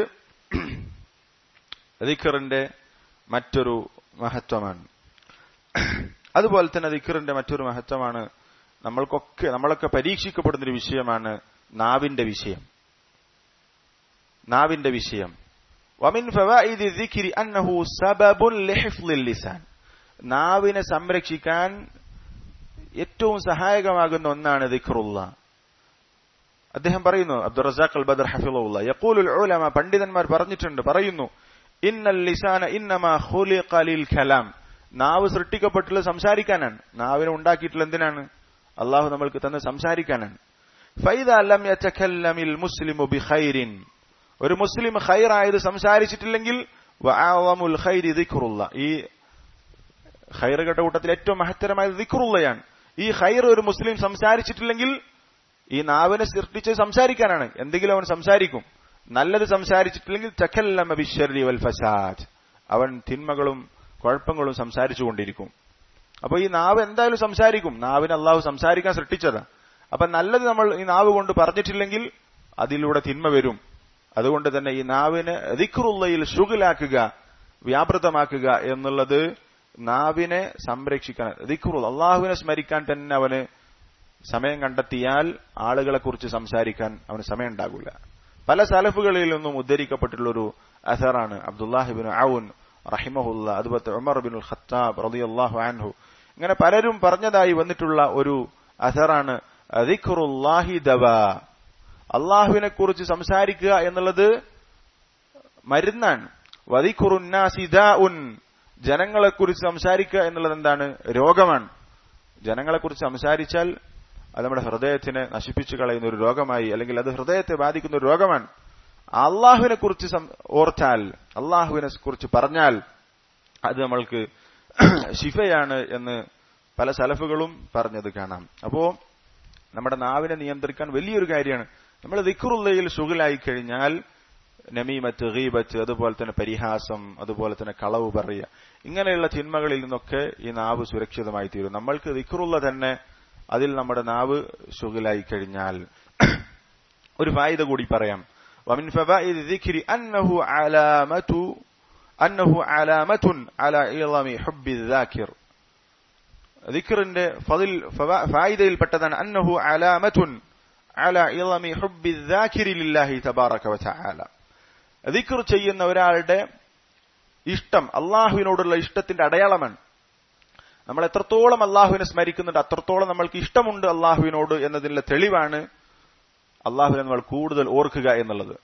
ദിക്കറിന്റെ മറ്റൊരു മഹത്വമാണ് അതുപോലെ തന്നെ ദിക്കറിന്റെ മറ്റൊരു മഹത്വമാണ് നമ്മൾക്കൊക്കെ നമ്മളൊക്കെ പരീക്ഷിക്കപ്പെടുന്ന ഒരു വിഷയമാണ് നാവിന്റെ വിഷയം നാവിന്റെ വിഷയം വമിൻ ഫവായിദി ദിക്രി അന്നഹു സബബുൻ ലിഹിഫ്ലിൽ ലിസാൻ നാവിനെ സംരക്ഷിക്കാൻ ഏറ്റവും സഹായകമാകുന്ന ഒന്നാണ് ദിക്റുള്ള അദ്ദേഹം പറയുന്നു അബ്ദുൾ റസാഖ് അൽ ബദർ ഹഫിളുള്ള യഖൂലുൽ ഉലമ പണ്ഡിതന്മാർ പറഞ്ഞിട്ടുണ്ട് പറയുന്നു ഇന്നൽ ലിസാന ഇന്നമാ ഖുലിഖ ലിൽ കലാം നാവ് സൃഷ്ടിക്കപ്പെട്ടുള്ളത് സംസാരിക്കാനാണ് നാവിനെ ഉണ്ടാക്കിയിട്ടുള്ള എന്തിനാണ് അള്ളാഹു നമ്മൾക്ക് തന്നെ സംസാരിക്കാനാണ് ഫൈദ ലം യതകല്ലമിൽ മുസ്ലിമു ബിഖൈരിൻ ഒരു മുസ്ലിം ഖൈറായത് സംസാരിച്ചിട്ടില്ലെങ്കിൽ വഅവമുൽ ഖൈരി ദിക്റുള്ള ഈ ഖൈറുകളുടെ കൂട്ടത്തിൽ ഏറ്റവും മഹത്തരമായത് ദിക്റുള്ളയാണ് ഈ ഖൈർ ഒരു മുസ്ലിം സംസാരിച്ചിട്ടില്ലെങ്കിൽ ഈ നാവിനെ സൃഷ്ടിച്ച് സംസാരിക്കാനാണ് എന്തെങ്കിലും അവൻ സംസാരിക്കും നല്ലത് സംസാരിച്ചിട്ടില്ലെങ്കിൽ തക്കല്ലമ ബിശ്ശരി വൽ ഫസാദ് അവൻ തിന്മകളും കുഴപ്പങ്ങളും സംസാരിച്ചു കൊണ്ടിരിക്കും അപ്പൊ ഈ നാവ് എന്തായാലും സംസാരിക്കും നാവിന് അള്ളാഹു സംസാരിക്കാൻ സൃഷ്ടിച്ചതാ അപ്പൊ നല്ലത് നമ്മൾ ഈ നാവ് കൊണ്ട് പറഞ്ഞിട്ടില്ലെങ്കിൽ അതിലൂടെ തിന്മ വരും അതുകൊണ്ട് തന്നെ ഈ നാവിനെ ദിക്റുള്ളയിൽ ശുഗലാക്കുക വ്യാപൃതമാക്കുക എന്നുള്ളത് നാവിനെ സംരക്ഷിക്കാൻ ദിക്റുള്ള അള്ളാഹുവിനെ സ്മരിക്കാൻ തന്നെ അവന് സമയം കണ്ടെത്തിയാൽ ആളുകളെ കുറിച്ച് സംസാരിക്കാൻ അവന് സമയം ഉണ്ടാകില്ല പല സലഫുകളിൽ നിന്നും ഉദ്ധരിക്കപ്പെട്ടിട്ടുള്ള ഒരു അസറാണ് അബ്ദുല്ലാഹിബിൻ ഔൻ റഹിമഹുല്ല അതുപോലെ ഉമർ ബിൻ ഖത്താബ് റളിയല്ലാഹു അൻഹു ഇങ്ങനെ പലരും പറഞ്ഞതായി വന്നിട്ടുള്ള ഒരു അസറാണ് ദിക്റുല്ലാഹി ദവ അള്ളാഹുവിനെ കുറിച്ച് സംസാരിക്കുക എന്നുള്ളത് മരുന്നാണ് വദിഖുറുന്നാസിദാഉൻ ജനങ്ങളെ കുറിച്ച് സംസാരിക്കുക എന്നുള്ളത് എന്താണ് രോഗമാണ് ജനങ്ങളെ കുറിച്ച് സംസാരിച്ചാൽ അത് നമ്മുടെ ഹൃദയത്തിനെ നശിപ്പിച്ചു കളയുന്ന ഒരു രോഗമായി അല്ലെങ്കിൽ അത് ഹൃദയത്തെ ബാധിക്കുന്ന ഒരു രോഗമാണ് അള്ളാഹുവിനെ കുറിച്ച് ഓർത്താൽ അള്ളാഹുവിനെ കുറിച്ച് പറഞ്ഞാൽ അത് നമ്മൾക്ക് ശിഫയാണ് എന്ന് പല സലഫുകളും പറഞ്ഞത് കാണാം അപ്പോ നമ്മുടെ നാവിനെ നിയന്ത്രിക്കാൻ വലിയൊരു കാര്യമാണ് നമ്മൾ ദിക്കുറുള്ളയിൽ സുഖലായി കഴിഞ്ഞാൽ നമീമത്ത് ഗീബത്ത് അതുപോലെ തന്നെ പരിഹാസം അതുപോലെ തന്നെ കളവ് പറയുക ഇങ്ങനെയുള്ള ചിന്മകളിൽ നിന്നൊക്കെ ഈ നാവ് സുരക്ഷിതമായി തീരും നമ്മൾക്ക് ദിക്കുറുള്ള തന്നെ അതിൽ നമ്മുടെ നാവ് സുഖലായി കഴിഞ്ഞാൽ ഒരു ഫായിദ കൂടി പറയാം ومن فوائد الذكر أنه علامة أنه علامة على عظم حب الذاكر ذكرന്റെ ഫതിൽ ഫായിദയിൽപ്പെട്ടതാണ് അന്നഹു അലാമത്തുൻ على عظم حب الذاكر لله تبارك وتعالى ذكر ചെയ്യുന്ന ഒരാളുടെ ഇഷ്ടം അള്ളാഹുവിനോടുള്ള ഇഷ്ടത്തിന്റെ അടയാളമാണ് നമ്മൾ എത്രത്തോളം അള്ളാഹുവിനെ സ്മരിക്കുന്നുണ്ട് അത്രത്തോളം നമ്മൾക്ക് ഇഷ്ടമുണ്ട് അള്ളാഹുവിനോട് എന്നതിനുള്ള തെളിവാണ് അള്ളാഹുവിനെ നമ്മൾ കൂടുതൽ ഓർക്കുക എന്നുള്ളത്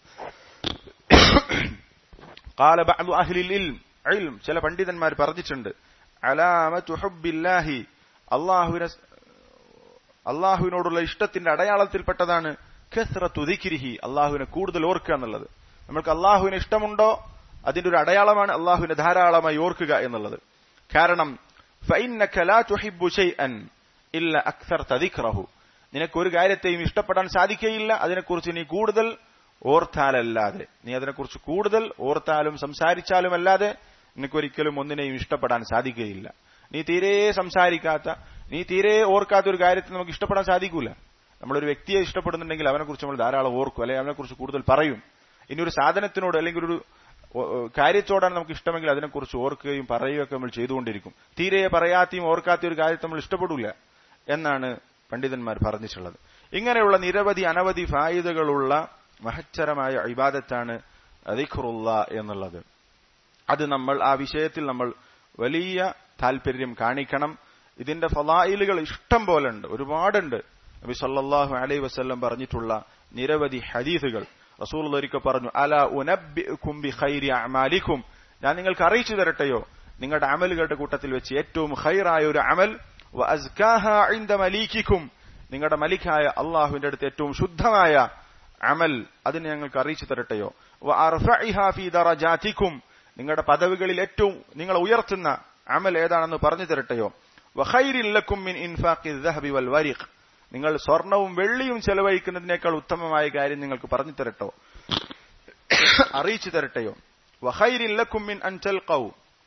قال بعض أهل العلم علم ചില പണ്ഡിതന്മാർ പറഞ്ഞിട്ടുണ്ട് അലാമത്തു ഹുബില്ലാഹി അള്ളാഹുവിനെ അള്ളാഹുവിനോടുള്ള ഇഷ്ടത്തിന്റെ അടയാളത്തിൽപ്പെട്ടതാണ് ഖസ്റത്തു ദിക്രിഹി അള്ളാഹുവിനെ കൂടുതൽ ഓർക്കുക എന്നുള്ളത് നമ്മൾക്ക് അള്ളാഹുവിന് ഇഷ്ടമുണ്ടോ അതിന്റെ ഒരു അടയാളമാണ് അള്ളാഹുവിനെ ധാരാളമായി ഓർക്കുക എന്നുള്ളത് കാരണം فإنك لا تحب شيئا إلا أكثرت ذكره നിനക്ക് ഒരു കാര്യത്തെയും ഇഷ്ടപ്പെടാൻ സാധിക്കുകയില്ല അതിനെക്കുറിച്ച് നീ കൂടുതൽ ഓർത്താലല്ലാതെ നീ അതിനെക്കുറിച്ച് കൂടുതൽ ഓർത്താലും സംസാരിച്ചാലും അല്ലാതെ നിനക്കൊരിക്കലും ഒന്നിനെയും ഇഷ്ടപ്പെടാൻ സാധിക്കുകയില്ല നീ തീരെ സംസാരിക്കാത്ത നീ തീരെ ഓർക്കാത്ത ഒരു കാര്യത്തെ നമുക്ക് ഇഷ്ടപ്പെടാൻ സാധിക്കൂല നമ്മളൊരു വ്യക്തിയെ ഇഷ്ടപ്പെടുന്നുണ്ടെങ്കിൽ അവനെക്കുറിച്ച് നമ്മൾ ധാരാളം ഓർക്കും അല്ലെങ്കിൽ അവനെക്കുറിച്ച് കൂടുതൽ പറയും ഇനി ഒരു സാധനത്തിനോട് അല്ലെങ്കിൽ ഒരു കാര്യത്തോടാണ് നമുക്ക് ഇഷ്ടമെങ്കിൽ അതിനെക്കുറിച്ച് ഓർക്കുകയും പറയുകയൊക്കെ നമ്മൾ ചെയ്തുകൊണ്ടിരിക്കും തീരെ പറയാത്തയും ഓർക്കാത്ത ഒരു കാര്യത്തെ നമ്മൾ ഇഷ്ടപ്പെടില്ല എന്നാണ് പണ്ഡിതന്മാർ പറഞ്ഞിട്ടുള്ളത് ഇങ്ങനെയുള്ള നിരവധി അനവധി ഫായിദകളുള്ള മഹച്ചരമായ ഇബാദത്താണ് അദിഖുറുള്ള എന്നുള്ളത് അത് നമ്മൾ ആ വിഷയത്തിൽ നമ്മൾ വലിയ താല്പര്യം കാണിക്കണം ഇതിന്റെ ഫലായിലുകൾ ഇഷ്ടം പോലെ ഉണ്ട് ഒരുപാടുണ്ട് നബി സല്ലാഹു അലൈ വസ്ല്ലം പറഞ്ഞിട്ടുള്ള നിരവധി ഹദീസുകൾ റസൂൽ ഒരിക്കൽ പറഞ്ഞു അല ഉനബി ഖൈരി അമാലിക്കും ഞാൻ നിങ്ങൾക്ക് അറിയിച്ചു തരട്ടെയോ നിങ്ങളുടെ അമലുകളുടെ കൂട്ടത്തിൽ വെച്ച് ഏറ്റവും ഖൈറായ ഒരു അമൽ മലീക്കിക്കും നിങ്ങളുടെ മലിക്കായ അള്ളാഹുവിന്റെ അടുത്ത് ഏറ്റവും ശുദ്ധമായ അമൽ അതിന് ഞങ്ങൾക്ക് അറിയിച്ചു തരട്ടെയോ വഅർഫഇഹാ ഫീ ദറജാതികും നിങ്ങളുടെ പദവികളിൽ ഏറ്റവും നിങ്ങളെ ഉയർത്തുന്ന അമൽ ഏതാണെന്ന് പറഞ്ഞു തരട്ടെയോ വഖൈരിൽ ലക്കും മിൻ ഇൻഫാഖി ദഹബി വൽ വരിഖ് നിങ്ങൾ സ്വർണവും വെള്ളിയും ചെലവഴിക്കുന്നതിനേക്കാൾ ഉത്തമമായ കാര്യം നിങ്ങൾക്ക് പറഞ്ഞു തരട്ടോ അറിയിച്ചു തരട്ടെയോ വഖൈരിൽ ലക്കും മിൻ അൻ തൽഖൗ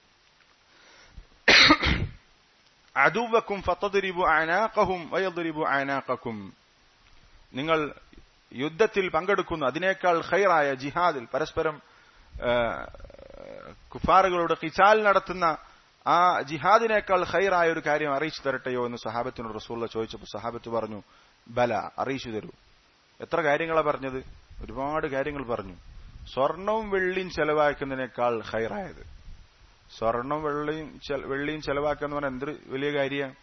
അദുവക്കും ഫതദ്രിബു അനാഖഹും വയദ്രിബു അനാഖക്കും നിങ്ങൾ യുദ്ധത്തിൽ പങ്കെടുക്കുന്നു അതിനേക്കാൾ ഖൈറായ ജിഹാദിൽ പരസ്പരം കുഫാറുകളോട് ഖിസാൽ നടത്തുന്ന ആ ജിഹാദിനേക്കാൾ ഖൈറായ ഒരു കാര്യം അറിയിച്ചു തരട്ടെയോ എന്ന് സഹാബത്തിനോട് റസൂള്ള ചോദിച്ചപ്പോൾ സഹാബത്ത് പറഞ്ഞു ബല അറിയിച്ചു തരൂ എത്ര കാര്യങ്ങളാണ് പറഞ്ഞത് ഒരുപാട് കാര്യങ്ങൾ പറഞ്ഞു സ്വർണവും വെള്ളിയും ചെലവാക്കുന്നതിനേക്കാൾ ഖൈറായത് സ്വർണവും വെള്ളിയും വെള്ളിയും ചെലവാക്കുക എന്ന് പറഞ്ഞാൽ എന്തൊരു വലിയ കാര്യമാണ്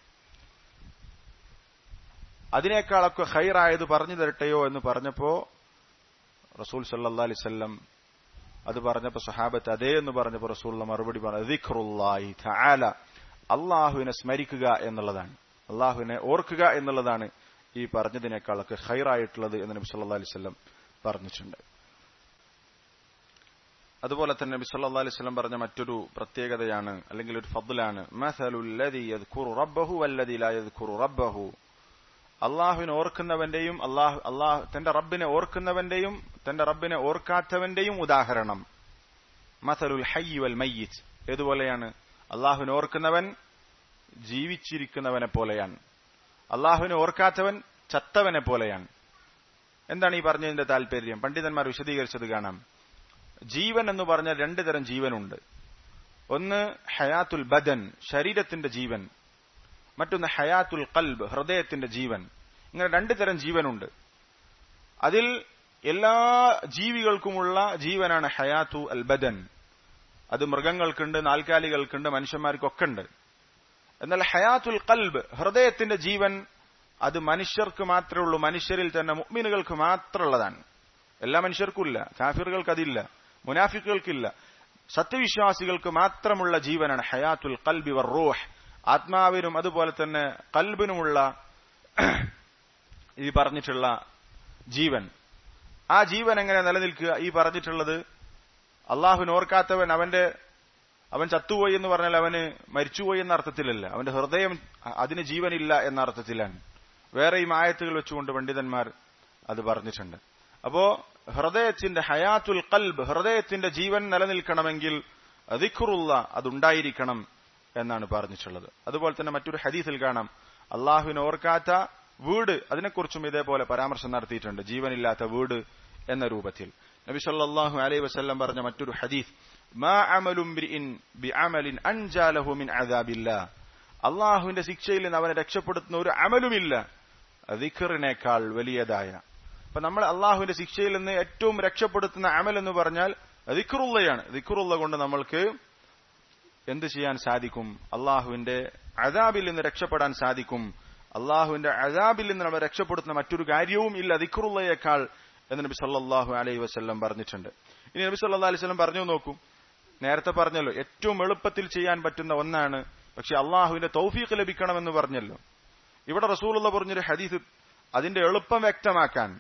അതിനേക്കാളൊക്കെ ഖൈറായത് പറഞ്ഞു തരട്ടെയോ എന്ന് പറഞ്ഞപ്പോ റസൂൽ സല്ലാ അലിസ്ല്ലം അത് പറഞ്ഞപ്പോ സഹാബത്ത് അതേ എന്ന് പറഞ്ഞപ്പോ റസൂള്ള മറുപടി പറഞ്ഞു അള്ളാഹുവിനെ സ്മരിക്കുക എന്നുള്ളതാണ് അള്ളാഹുവിനെ ഓർക്കുക എന്നുള്ളതാണ് ഈ പറഞ്ഞതിനേക്കാളൊക്കെ ഖൈറായിട്ടുള്ളത് എന്ന് നബി സല്ലാ അലിസ്ല്ലം പറഞ്ഞിട്ടുണ്ട് അതുപോലെ തന്നെ നബി സല്ലാ അലിസ്ലം പറഞ്ഞ മറ്റൊരു പ്രത്യേകതയാണ് അല്ലെങ്കിൽ ഒരു ഫضലാണ് റബ്ബഹു അള്ളാഹുവിനെ ഓർക്കുന്നവന്റെയും അള്ളാഹു അള്ളാഹു തന്റെ റബ്ബിനെ ഓർക്കുന്നവന്റെയും തന്റെ റബ്ബിനെ ഓർക്കാത്തവന്റെയും ഉദാഹരണം മസലുൽ ഹയ്യ് വൽ മയ്യിത്ത് ഏതുപോലെയാണ് അള്ളാഹുവിനെ ഓർക്കുന്നവൻ ജീവിച്ചിരിക്കുന്നവനെ പോലെയാണ് അള്ളാഹുവിനെ ഓർക്കാത്തവൻ ചത്തവനെ പോലെയാണ് എന്താണ് ഈ പറഞ്ഞതിന്റെ താല്പര്യം പണ്ഡിതന്മാർ വിശദീകരിച്ചത് കാണാം ജീവൻ എന്ന് പറഞ്ഞാൽ രണ്ടു തരം ജീവനുണ്ട് ഒന്ന് ഹയാത്തുൽ ബദൻ ശരീരത്തിന്റെ ജീവൻ മറ്റൊന്ന് ഹയാത്തുൽ കൽബ് ഹൃദയത്തിന്റെ ജീവൻ ഇങ്ങനെ രണ്ടു തരം ജീവനുണ്ട് അതിൽ എല്ലാ ജീവികൾക്കുമുള്ള ജീവനാണ് ഹയാത്തു അൽ ബദൻ അത് മൃഗങ്ങൾക്കുണ്ട് നാൽക്കാലികൾക്കുണ്ട് മനുഷ്യന്മാർക്കൊക്കെ ഉണ്ട് എന്നാൽ ഹയാത്തുൽ കൽബ് ഹൃദയത്തിന്റെ ജീവൻ അത് മനുഷ്യർക്ക് മാത്രമേ ഉള്ളൂ മനുഷ്യരിൽ തന്നെ മുഗ്മിനുകൾക്ക് മാത്രമുള്ളതാണ് എല്ലാ മനുഷ്യർക്കും ഇല്ല കാഫിറുകൾക്ക് അതില്ല മുനാഫിക്കുകൾക്കില്ല സത്യവിശ്വാസികൾക്ക് മാത്രമുള്ള ജീവനാണ് ഹയാത്തുൽ കൽബി വർ റൂഹ് ആത്മാവിനും അതുപോലെ തന്നെ കൽബിനുമുള്ള ഈ പറഞ്ഞിട്ടുള്ള ജീവൻ ആ ജീവൻ എങ്ങനെ നിലനിൽക്കുക ഈ പറഞ്ഞിട്ടുള്ളത് അള്ളാഹുവിന് ഓർക്കാത്തവൻ അവന്റെ അവൻ ചത്തുപോയി എന്ന് പറഞ്ഞാൽ അവന് മരിച്ചുപോയി എന്ന അർത്ഥത്തിലല്ല അവന്റെ ഹൃദയം അതിന് ജീവനില്ല എന്ന അർത്ഥത്തിലാണ് വേറെയും ആയത്തുകൾ വെച്ചുകൊണ്ട് പണ്ഡിതന്മാർ അത് പറഞ്ഞിട്ടുണ്ട് അപ്പോ ഹൃദയത്തിന്റെ ഹയാത്തുൽ കൽബ് ഹൃദയത്തിന്റെ ജീവൻ നിലനിൽക്കണമെങ്കിൽ അതിഖുറുള്ള അതുണ്ടായിരിക്കണം എന്നാണ് പറഞ്ഞിട്ടുള്ളത് അതുപോലെ തന്നെ മറ്റൊരു ഹദീസിൽ കാണാം അള്ളാഹുവിനെ ഓർക്കാത്ത വീട് അതിനെക്കുറിച്ചും ഇതേപോലെ പരാമർശം നടത്തിയിട്ടുണ്ട് ജീവനില്ലാത്ത വീട് എന്ന രൂപത്തിൽ നബി സല്ലല്ലാഹു അലൈഹി വസല്ലം പറഞ്ഞ മറ്റൊരു ഹദീസ് മാ അമലും ബിഅമലിൻ അൻജാലഹു മിൻ അദാബില്ലാ അള്ളാഹുവിന്റെ ശിക്ഷയിൽ നിന്ന് അവനെ രക്ഷപ്പെടുത്തുന്ന ഒരു അമലുമില്ല ദിഖറിനേക്കാൾ വലിയതായ അപ്പൊ നമ്മൾ അള്ളാഹുവിന്റെ ശിക്ഷയിൽ നിന്ന് ഏറ്റവും രക്ഷപ്പെടുത്തുന്ന അമൽ എന്ന് പറഞ്ഞാൽ ദിഖറുള്ളയാണ് ദിഖറുള്ള കൊണ്ട് നമ്മൾക്ക് എന്ത് ചെയ്യാൻ സാധിക്കും അള്ളാഹുവിന്റെ അതാബിൽ നിന്ന് രക്ഷപ്പെടാൻ സാധിക്കും അള്ളാഹുവിന്റെ അതാബിൽ നിന്ന് നമ്മൾ രക്ഷപ്പെടുത്തുന്ന മറ്റൊരു കാര്യവും ഇല്ല ദിഖറുള്ളയേക്കാൾ എന്ന് നബി സല്ലാഹു അലൈഹി വസ്ല്ലം പറഞ്ഞിട്ടുണ്ട് ഇനി നബി സല്ലാ അലൈഹി സ്വലം പറഞ്ഞു നോക്കൂ നേരത്തെ പറഞ്ഞല്ലോ ഏറ്റവും എളുപ്പത്തിൽ ചെയ്യാൻ പറ്റുന്ന ഒന്നാണ് പക്ഷെ അള്ളാഹുവിന്റെ തൗഫീഖ് ലഭിക്കണമെന്ന് പറഞ്ഞല്ലോ ഇവിടെ റസൂലുള്ള പറഞ്ഞൊരു ഹദീസ് അതിന്റെ എളുപ്പം വ്യക്തമാക്കാൻ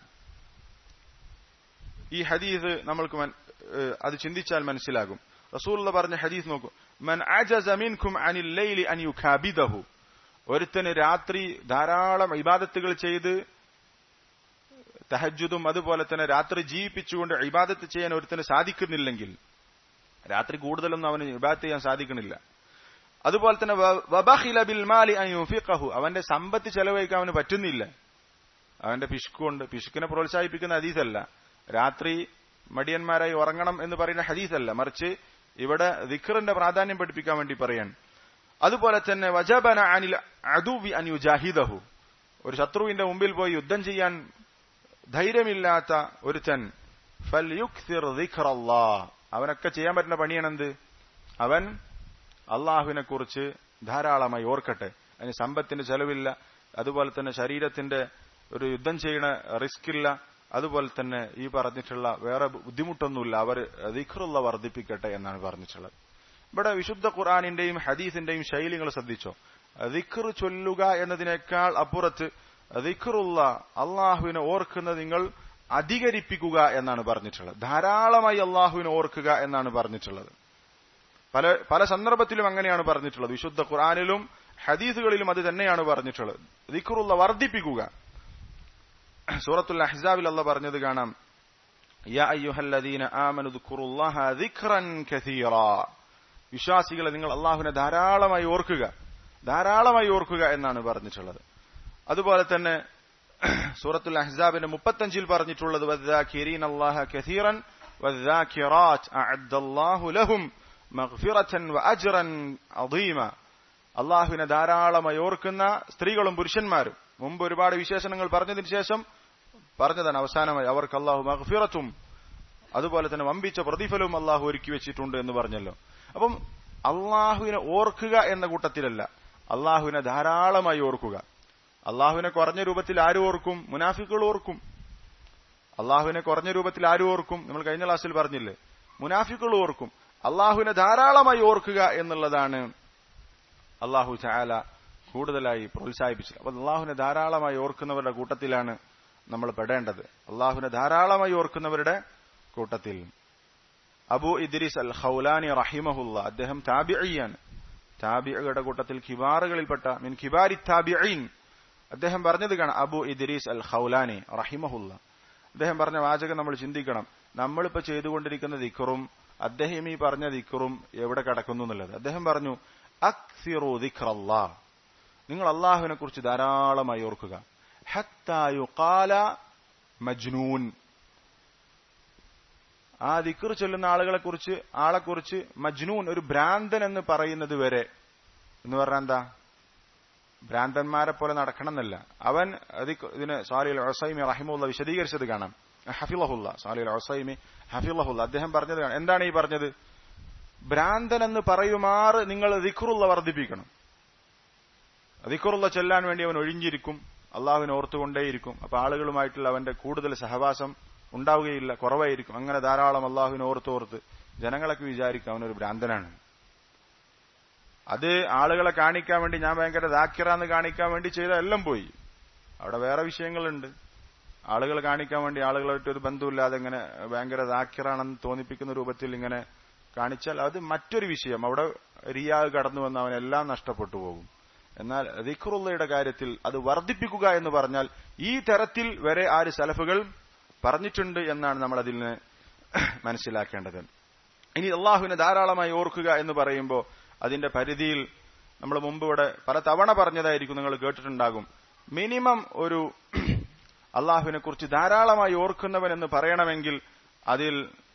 ഈ ഹദീസ് നമ്മൾക്ക് അത് ചിന്തിച്ചാൽ മനസ്സിലാകും റസൂലുള്ള പറഞ്ഞ ഹദീസ് നോക്കൂ മൻ അജസ മിൻകും അനിൽ ലൈലി അൻ യുഖാബിദഹു ഒരുത്തന് രാത്രി ധാരാളം ഇബാദത്തുകൾ ചെയ്ത് തഹജുദും അതുപോലെ തന്നെ രാത്രി ജീവിപ്പിച്ചുകൊണ്ട് ഇബാദത്ത് ചെയ്യാൻ ഒരുത്തന് സാധിക്കുന്നില്ലെങ്കിൽ രാത്രി കൂടുതലൊന്നും അവന് ഇബാദത്ത് ചെയ്യാൻ സാധിക്കണില്ല അതുപോലെ തന്നെ വബഖില ബിൽ മാലി അൻ യുഫിഖഹു അവന്റെ സമ്പത്ത് ചെലവഴിക്കാൻ അവന് പറ്റുന്നില്ല അവന്റെ പിശുക്കുണ്ട് പിശുക്കിനെ പ്രോത്സാഹിപ്പിക്കുന്ന ഹദീസല്ല രാത്രി മടിയന്മാരായി ഉറങ്ങണം എന്ന് പറയുന്ന ഹദീസല്ല മറിച്ച് ഇവിടെ ദിഖറിന്റെ പ്രാധാന്യം പഠിപ്പിക്കാൻ വേണ്ടി പറയാൻ അതുപോലെ തന്നെ വജബന അനിൽ അദുവി അൻ യുജാഹിദഹു ഒരു ശത്രുവിന്റെ മുമ്പിൽ പോയി യുദ്ധം ചെയ്യാൻ ധൈര്യമില്ലാത്ത ഒരുത്തൻ ഫൽ യുക്സിർ ദിഖറല്ലാഹ് അവനൊക്കെ ചെയ്യാൻ പറ്റുന്ന പണിയാണെന്ത് അവൻ അള്ളാഹുവിനെ കുറിച്ച് ധാരാളമായി ഓർക്കട്ടെ അതിന് സമ്പത്തിന്റെ ചെലവില്ല അതുപോലെ തന്നെ ശരീരത്തിന്റെ ഒരു യുദ്ധം ചെയ്യണ റിസ്ക് ഇല്ല അതുപോലെ തന്നെ ഈ പറഞ്ഞിട്ടുള്ള വേറെ ബുദ്ധിമുട്ടൊന്നുമില്ല അവർ ദിഖറുള്ള വർദ്ധിപ്പിക്കട്ടെ എന്നാണ് പറഞ്ഞിട്ടുള്ളത് ഇവിടെ വിശുദ്ധ ഖുറാനിന്റെയും ഹദീസിന്റെയും ശൈലികൾ ശ്രദ്ധിച്ചോ ദിഖർ ചൊല്ലുക എന്നതിനേക്കാൾ അപ്പുറത്ത് ദിഖറുള്ള അള്ളാഹുവിനെ ഓർക്കുന്നത് നിങ്ങൾ അധികരിപ്പിക്കുക എന്നാണ് പറഞ്ഞിട്ടുള്ളത് ധാരാളമായി അള്ളാഹുവിനെ ഓർക്കുക എന്നാണ് പറഞ്ഞിട്ടുള്ളത് പല പല സന്ദർഭത്തിലും അങ്ങനെയാണ് പറഞ്ഞിട്ടുള്ളത് വിശുദ്ധ ഖുർആാനിലും ഹദീസുകളിലും അത് തന്നെയാണ് പറഞ്ഞിട്ടുള്ളത് ദിക്റുള്ള വർദ്ധിപ്പിക്കുക സൂറത്തുൽ അഹ്സാബിൽ അല്ല പറഞ്ഞത് കാണാം യാ അയ്യുഹല്ലദീന ആമനു ദിക്റുല്ലാഹ ദിക്റൻ കസീറാ വിശ്വാസികളെ നിങ്ങൾ അള്ളാഹുവിനെ ധാരാളമായി ഓർക്കുക ധാരാളമായി ഓർക്കുക എന്നാണ് പറഞ്ഞിട്ടുള്ളത് അതുപോലെ തന്നെ സൂറത്തുൽ അഹ്സാബിന്റെ മുപ്പത്തഞ്ചിൽ പറഞ്ഞിട്ടുള്ളത് വദ്ദാകിരീൻ അല്ലാഹ കസീറൻ വദ്ദാകിറാത്ത് അഅദ്ദല്ലാഹു ലഹും മഗ്ഫിറതൻ വഅജ്റൻ അദീമ അള്ളാഹുവിനെ ധാരാളമായി ഓർക്കുന്ന സ്ത്രീകളും പുരുഷന്മാരും മുമ്പ് ഒരുപാട് വിശേഷണങ്ങൾ പറഞ്ഞതിന് ശേഷം പറഞ്ഞതാണ് അവസാനമായി അവർക്ക് അള്ളാഹു മഗ്ഫിറത്തും അതുപോലെ തന്നെ വമ്പിച്ച പ്രതിഫലവും അള്ളാഹു ഒരുക്കി വെച്ചിട്ടുണ്ട് എന്ന് പറഞ്ഞല്ലോ അപ്പം അള്ളാഹുവിനെ ഓർക്കുക എന്ന കൂട്ടത്തിലല്ല അള്ളാഹുവിനെ ധാരാളമായി ഓർക്കുക അള്ളാഹുവിനെ കുറഞ്ഞ രൂപത്തിൽ ആരും ഓർക്കും മുനാഫിക്കുകൾ ഓർക്കും അള്ളാഹുവിനെ കുറഞ്ഞ രൂപത്തിൽ ആരും ഓർക്കും നമ്മൾ കഴിഞ്ഞ ക്ലാസ്സിൽ പറഞ്ഞില്ലേ മുനാഫിക്കുകൾ ഓർക്കും അള്ളാഹുവിനെ ധാരാളമായി ഓർക്കുക എന്നുള്ളതാണ് അള്ളാഹു ചായാല കൂടുതലായി പ്രോത്സാഹിപ്പിച്ചത് അപ്പൊ അള്ളാഹുവിനെ ധാരാളമായി ഓർക്കുന്നവരുടെ കൂട്ടത്തിലാണ് നമ്മൾ പെടേണ്ടത് അള്ളാഹുവിനെ ധാരാളമായി ഓർക്കുന്നവരുടെ കൂട്ടത്തിൽ അബു ഇദ്രീസ് അൽ ഖൗലാനി റഹിമഹുല്ല അദ്ദേഹം താബിഅയ്യാണ് താബിഅയുടെ കൂട്ടത്തിൽ ഖിബാറുകളിൽപ്പെട്ട മിൻ ഖിബാരി താബിഅീൻ അദ്ദേഹം പറഞ്ഞത് കാണാം അബു ഇദ്രീസ് അൽ ഖൗലാനി റഹിമഹുല്ല അദ്ദേഹം പറഞ്ഞ വാചകം നമ്മൾ ചിന്തിക്കണം നമ്മളിപ്പോ ചെയ്തുകൊണ്ടിരിക്കുന്ന ദിക്കറും അദ്ദേഹം ഈ പറഞ്ഞ ദിക്കറും എവിടെ കിടക്കുന്നു എന്നുള്ളത് അദ്ദേഹം പറഞ്ഞു അക്സിറു ദിക്റല്ലാ നിങ്ങൾ അള്ളാഹുവിനെ കുറിച്ച് ധാരാളമായി ഓർക്കുക ഹത്തായുകാല മജ്നൂൻ ആ ദിക്കർ ചൊല്ലുന്ന ആളുകളെ കുറിച്ച് ആളെ കുറിച്ച് മജ്നൂൻ ഒരു ഭ്രാന്തൻ എന്ന് പറയുന്നത് വരെ എന്ന് പറഞ്ഞാൽ എന്താ ഭ്രാന്തന്മാരെ പോലെ നടക്കണം എന്നല്ല അവൻ ഇതിന് സാലി അൽ ഒസൈമി റഹിമുള്ള വിശദീകരിച്ചത് കാണാം ഹഫിലഹുല്ല സാലി അൽ ഒസൈമി ഹഫിലഹുല്ല അദ്ദേഹം പറഞ്ഞത് കാണാം എന്താണ് ഈ പറഞ്ഞത് ഭ്രാന്തൻ എന്ന് പറയുമാറ് നിങ്ങൾ ദിഖറുള്ള വർദ്ധിപ്പിക്കണം ദിഖറുള്ള ചെല്ലാൻ വേണ്ടി അവൻ ഒഴിഞ്ഞിരിക്കും അള്ളാഹുവിനെ ഓർത്തുകൊണ്ടേയിരിക്കും അപ്പൊ ആളുകളുമായിട്ടുള്ള അവന്റെ കൂടുതൽ സഹവാസം ഉണ്ടാവുകയില്ല കുറവായിരിക്കും അങ്ങനെ ധാരാളം അള്ളാഹുവിനെ ഓർത്തോർത്ത് ജനങ്ങളൊക്കെ വിചാരിക്കും അവനൊരു ഭ്രാന്തനാണ് അത് ആളുകളെ കാണിക്കാൻ വേണ്ടി ഞാൻ ഭയങ്കര ദാക്കിറാന്ന് കാണിക്കാൻ വേണ്ടി ചെയ്ത എല്ലാം പോയി അവിടെ വേറെ വിഷയങ്ങളുണ്ട് ആളുകൾ കാണിക്കാൻ വേണ്ടി ആളുകളായിട്ട് ഒരു ബന്ധമില്ലാതെ ഇങ്ങനെ ഭയങ്കര ദാക്കിറാണെന്ന് തോന്നിപ്പിക്കുന്ന രൂപത്തിൽ ഇങ്ങനെ കാണിച്ചാൽ അത് മറ്റൊരു വിഷയം അവിടെ റിയാഗ് കടന്നു വന്ന് അവനെല്ലാം നഷ്ടപ്പെട്ടു പോകും എന്നാൽ ദിഖറുള്ളയുടെ കാര്യത്തിൽ അത് വർദ്ധിപ്പിക്കുക എന്ന് പറഞ്ഞാൽ ഈ തരത്തിൽ വരെ ആര് സലഫുകൾ പറഞ്ഞിട്ടുണ്ട് എന്നാണ് നമ്മൾ അതിൽ നിന്ന് മനസ്സിലാക്കേണ്ടത് ഇനി അള്ളാഹുവിനെ ധാരാളമായി ഓർക്കുക എന്ന് പറയുമ്പോൾ അതിന്റെ പരിധിയിൽ നമ്മൾ മുമ്പ് ഇവിടെ പല തവണ പറഞ്ഞതായിരിക്കും നിങ്ങൾ കേട്ടിട്ടുണ്ടാകും മിനിമം ഒരു അള്ളാഹുവിനെ കുറിച്ച് ധാരാളമായി ഓർക്കുന്നവൻ എന്ന് പറയണമെങ്കിൽ അതിൽ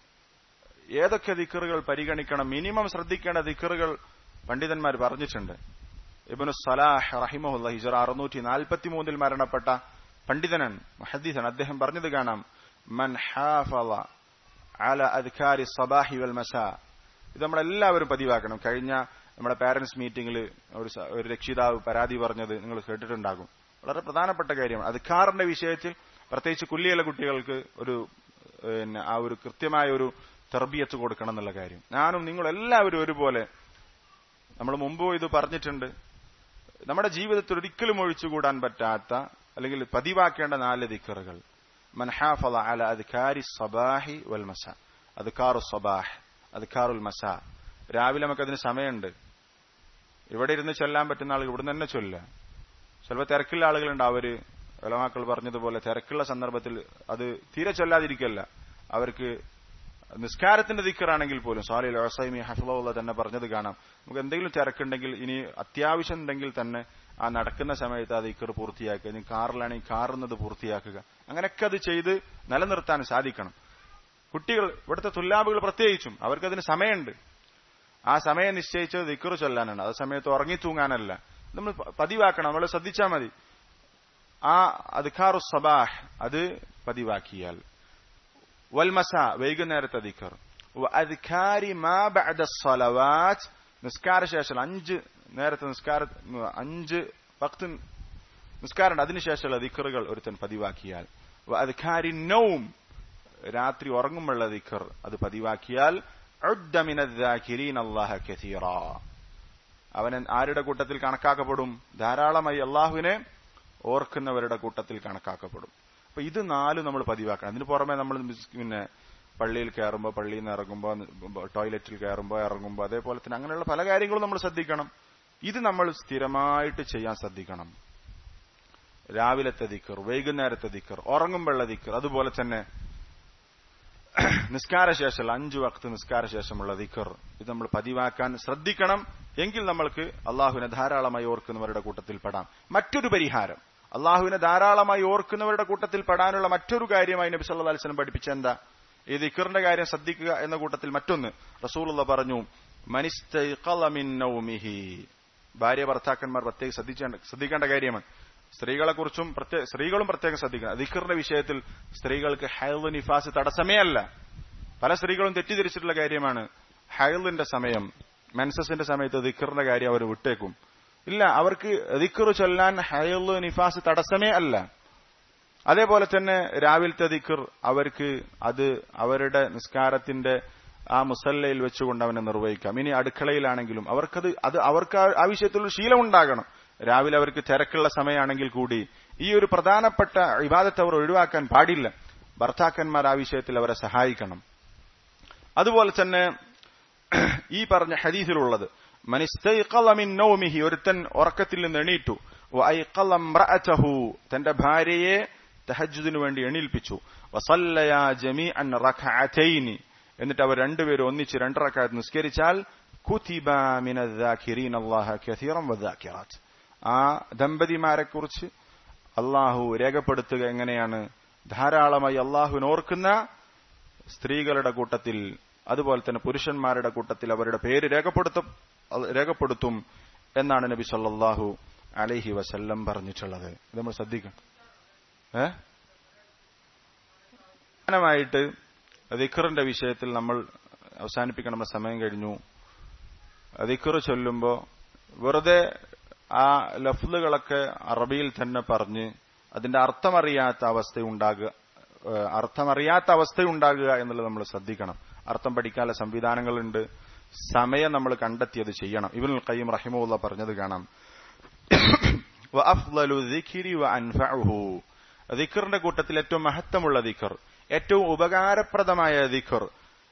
ഏതൊക്കെ ദിക്കറുകൾ പരിഗണിക്കണം മിനിമം ശ്രദ്ധിക്കേണ്ട ദിക്കറുകൾ പണ്ഡിതന്മാർ പറഞ്ഞിട്ടുണ്ട് ഇബനു സലാഹ് റഹിമഹുല്ല ഹിജറ അറുന്നൂറ്റി നാൽപ്പത്തി മൂന്നിൽ മരണപ്പെട്ട പണ്ഡിതനൻ മുഹദ്ദീസൻ അദ്ദേഹം പറഞ്ഞത് കാണാം മൻ ഹാഫള അല അദ്കാരി സബാഹി വൽ മസാ ഇത് നമ്മളെല്ലാവരും പതിവാക്കണം കഴിഞ്ഞ നമ്മുടെ പാരന്റ്സ് മീറ്റിംഗിൽ ഒരു ഒരു രക്ഷിതാവ് പരാതി പറഞ്ഞത് നിങ്ങൾ കേട്ടിട്ടുണ്ടാകും വളരെ പ്രധാനപ്പെട്ട കാര്യമാണ് അധികാറിന്റെ വിഷയത്തിൽ പ്രത്യേകിച്ച് കുല്ലിയല കുട്ടികൾക്ക് ഒരു പിന്നെ ആ ഒരു കൃത്യമായ ഒരു തെർബിയത്ത് കൊടുക്കണം എന്നുള്ള കാര്യം ഞാനും നിങ്ങൾ എല്ലാവരും ഒരുപോലെ നമ്മൾ മുമ്പ് ഇത് പറഞ്ഞിട്ടുണ്ട് നമ്മുടെ ജീവിതത്തിൽ ഒരിക്കലും ഒഴിച്ചുകൂടാൻ പറ്റാത്ത അല്ലെങ്കിൽ പതിവാക്കേണ്ട നാല് ദിക്കറുകൾ മൻഹാഫല അല അദ്കാരി സബാഹി വൽ മസ അദ്കാറു സബാഹ് അദ്കാറുൽ മസ രാവിലെ നമുക്ക് അതിന് സമയമുണ്ട് ഇവിടെ ഇരുന്ന് ചൊല്ലാൻ പറ്റുന്ന ആളുകൾ ഇവിടെ തന്നെ ചൊല്ല ചിലപ്പോൾ തിരക്കുള്ള ആളുകളുണ്ട് അവര് ഒലമാക്കൾ പറഞ്ഞതുപോലെ തിരക്കുള്ള സന്ദർഭത്തിൽ അത് തീരെ ചൊല്ലാതിരിക്കല്ല അവർക്ക് നിസ്കാരത്തിന്റെ ദിക്കറാണെങ്കിൽ പോലും സാലിൽ ഒസൈമി ഹഫിള്ള തന്നെ പറഞ്ഞത് കാണാം നമുക്ക് എന്തെങ്കിലും തിരക്കുണ്ടെങ്കിൽ ഇനി അത്യാവശ്യം ഉണ്ടെങ്കിൽ തന്നെ ആ നടക്കുന്ന സമയത്ത് ആ ദിക്കർ പൂർത്തിയാക്കുക ഇനി കാറിലാണെങ്കിൽ കാറുന്നത് പൂർത്തിയാക്കുക അങ്ങനെയൊക്കെ അത് ചെയ്ത് നിലനിർത്താൻ സാധിക്കണം കുട്ടികൾ ഇവിടുത്തെ തുല്ലാബുകൾ പ്രത്യേകിച്ചും അവർക്കതിന് സമയമുണ്ട് ആ സമയം നിശ്ചയിച്ചത് ദിക്കറ് ചൊല്ലാനാണ് അത് സമയത്ത് ഉറങ്ങി തൂങ്ങാനല്ല നമ്മൾ പതിവാക്കണം നമ്മൾ ശ്രദ്ധിച്ചാൽ മതി ആ അദ്ഖാറു സബാഹ് അത് പതിവാക്കിയാൽ വൽമസ വൈകുന്നേരത്തെ ദിക്കർ അദ്ഖാരി മാ ബഅദ സ്വലവാത്ത് നിസ്കാര ശേഷം അഞ്ച് നേരത്തെ നിസ്കാര അഞ്ച് ഭക്തി നിസ്കാരം അതിനുശേഷമുള്ള ദിക്കറുകൾ ഒരുത്തൻ പതിവാക്കിയാൽ അദ്ഖാരി നൗം രാത്രി ഉറങ്ങുമ്പോഴുള്ള ദിക്കർ അത് പതിവാക്കിയാൽ അവൻ ആരുടെ കൂട്ടത്തിൽ കണക്കാക്കപ്പെടും ധാരാളമായി അള്ളാഹുവിനെ ഓർക്കുന്നവരുടെ കൂട്ടത്തിൽ കണക്കാക്കപ്പെടും അപ്പൊ ഇത് നാലും നമ്മൾ പതിവാക്കണം അതിന് പുറമെ നമ്മൾ പിന്നെ പള്ളിയിൽ കയറുമ്പോൾ പള്ളിയിൽ നിന്ന് ഇറങ്ങുമ്പോൾ ടോയ്ലറ്റിൽ കയറുമ്പോൾ ഇറങ്ങുമ്പോൾ അതേപോലെ തന്നെ അങ്ങനെയുള്ള പല കാര്യങ്ങളും നമ്മൾ ശ്രദ്ധിക്കണം ഇത് നമ്മൾ സ്ഥിരമായിട്ട് ചെയ്യാൻ ശ്രദ്ധിക്കണം രാവിലത്തെ ദിക്കർ വൈകുന്നേരത്തെ ദിക്കർ ഉറങ്ങുമ്പോഴുള്ള ദിക്കർ അതുപോലെ തന്നെ നിസ്കാരശേഷം അഞ്ചു വക്ത് നിസ്കാരശേഷമുള്ള ദിക്കർ ഇത് നമ്മൾ പതിവാക്കാൻ ശ്രദ്ധിക്കണം എങ്കിൽ നമ്മൾക്ക് അള്ളാഹുവിനെ ധാരാളമായി ഓർക്കുന്നവരുടെ കൂട്ടത്തിൽ പെടാം മറ്റൊരു പരിഹാരം അള്ളാഹുവിനെ ധാരാളമായി ഓർക്കുന്നവരുടെ കൂട്ടത്തിൽ പെടാനുള്ള മറ്റൊരു കാര്യമായി നബി സല്ലല്ലാഹു അലൈഹി വസല്ലം പഠിപ്പിച്ച എന്താ ഈ ദിക്കറിന്റെ കാര്യം ശ്രദ്ധിക്കുക എന്ന കൂട്ടത്തിൽ മറ്റൊന്ന് റസൂലുള്ള പറഞ്ഞു മനിസ്തൈഖള മിൻ നൗമിഹി ഭാര്യ ഭർത്താക്കന്മാർ പ്രത്യേകം ശ്രദ്ധിക്കേണ്ട ശ്രദ്ധിക്കേണ്ട കാര്യമാണ് സ്ത്രീകളെക്കുറിച്ചും പ്രത്യേക സ്ത്രീകളും പ്രത്യേകം ശ്രദ്ധിക്കണം ദിക്കറിന്റെ വിഷയത്തിൽ സ്ത്രീകൾക്ക് ഹൈദ് നിഫാസ് തടസ്സമേ അല്ല പല സ്ത്രീകളും തെറ്റിദ്ധരിച്ചിട്ടുള്ള കാര്യമാണ് ഹൈലിന്റെ സമയം മെൻസസിന്റെ സമയത്ത് ദിക്കറിന്റെ കാര്യം അവർ വിട്ടേക്കും ഇല്ല അവർക്ക് ദിക്കർ ചൊല്ലാൻ ഹൈല് നിഫാസ് തടസ്സമേ അല്ല അതേപോലെ തന്നെ രാവിലത്തെ ദിക്കർ അവർക്ക് അത് അവരുടെ നിസ്കാരത്തിന്റെ ആ മുസല്ലയിൽ വെച്ചുകൊണ്ട് അവനെ നിർവഹിക്കാം ഇനി അടുക്കളയിലാണെങ്കിലും അവർക്കത് അത് അവർക്ക് ആ വിഷയത്തിലൊരു ശീലം ഉണ്ടാകണം രാവിലെ അവർക്ക് തിരക്കുള്ള സമയമാണെങ്കിൽ കൂടി ഈ ഒരു പ്രധാനപ്പെട്ട വിവാദത്തെ അവർ ഒഴിവാക്കാൻ പാടില്ല ഭർത്താക്കന്മാർ ആ വിഷയത്തിൽ അവരെ സഹായിക്കണം അതുപോലെ തന്നെ ഈ പറഞ്ഞ ഹദീസിലുള്ളത് നൗമിഹി ഒരുത്തൻ ഉറക്കത്തിൽ നിന്ന് എണീറ്റു തന്റെ ഭാര്യയെ തഹജുദിനു വേണ്ടി എണീൽപ്പിച്ചു വസല്ലയാ ജമീ അൻ റഖഅതൈനി എന്നിട്ട് അവർ രണ്ടുപേരും ഒന്നിച്ച് രണ്ടറക്കാത്ത് നിസ്കരിച്ചാൽ കുതിബ മിനദ്ദാകിരീൻ അല്ലാഹ കസീറൻ വദ്ദാകിറാത്ത് ആ ദമ്പതിമാരെ കുറിച്ച് അള്ളാഹു രേഖപ്പെടുത്തുക എങ്ങനെയാണ് ധാരാളമായി അള്ളാഹുവിനെ ഓർക്കുന്ന സ്ത്രീകളുടെ കൂട്ടത്തിൽ അതുപോലെ തന്നെ പുരുഷന്മാരുടെ കൂട്ടത്തിൽ അവരുടെ പേര് രേഖപ്പെടുത്തും രേഖപ്പെടുത്തും എന്നാണ് നബി സല്ലാഹു അലൈഹി വസല്ലം പറഞ്ഞിട്ടുള്ളത് ഇത് നമ്മൾ ശ്രദ്ധിക്കണം ഏ പ്രധാനമായിട്ട് ദിഖറിന്റെ വിഷയത്തിൽ നമ്മൾ അവസാനിപ്പിക്കണം നമ്മുടെ സമയം കഴിഞ്ഞു ദിഖർ ചൊല്ലുമ്പോൾ വെറുതെ ആ ലഫ്ലുകളൊക്കെ അറബിയിൽ തന്നെ പറഞ്ഞ് അതിന്റെ അർത്ഥമറിയാത്ത അവസ്ഥ ഉണ്ടാകുക അർത്ഥമറിയാത്ത അവസ്ഥ ഉണ്ടാകുക എന്നുള്ളത് നമ്മൾ ശ്രദ്ധിക്കണം അർത്ഥം പഠിക്കാനുള്ള സംവിധാനങ്ങളുണ്ട് സമയം നമ്മൾ കണ്ടെത്തിയത് ചെയ്യണം ഇബിൻ ഖയ്യം റഹിമുള്ള പറഞ്ഞത് കാണാം ദിഖറിന്റെ കൂട്ടത്തിൽ ഏറ്റവും മഹത്വമുള്ള ദിഖർ ഏറ്റവും ഉപകാരപ്രദമായ ദിഖർ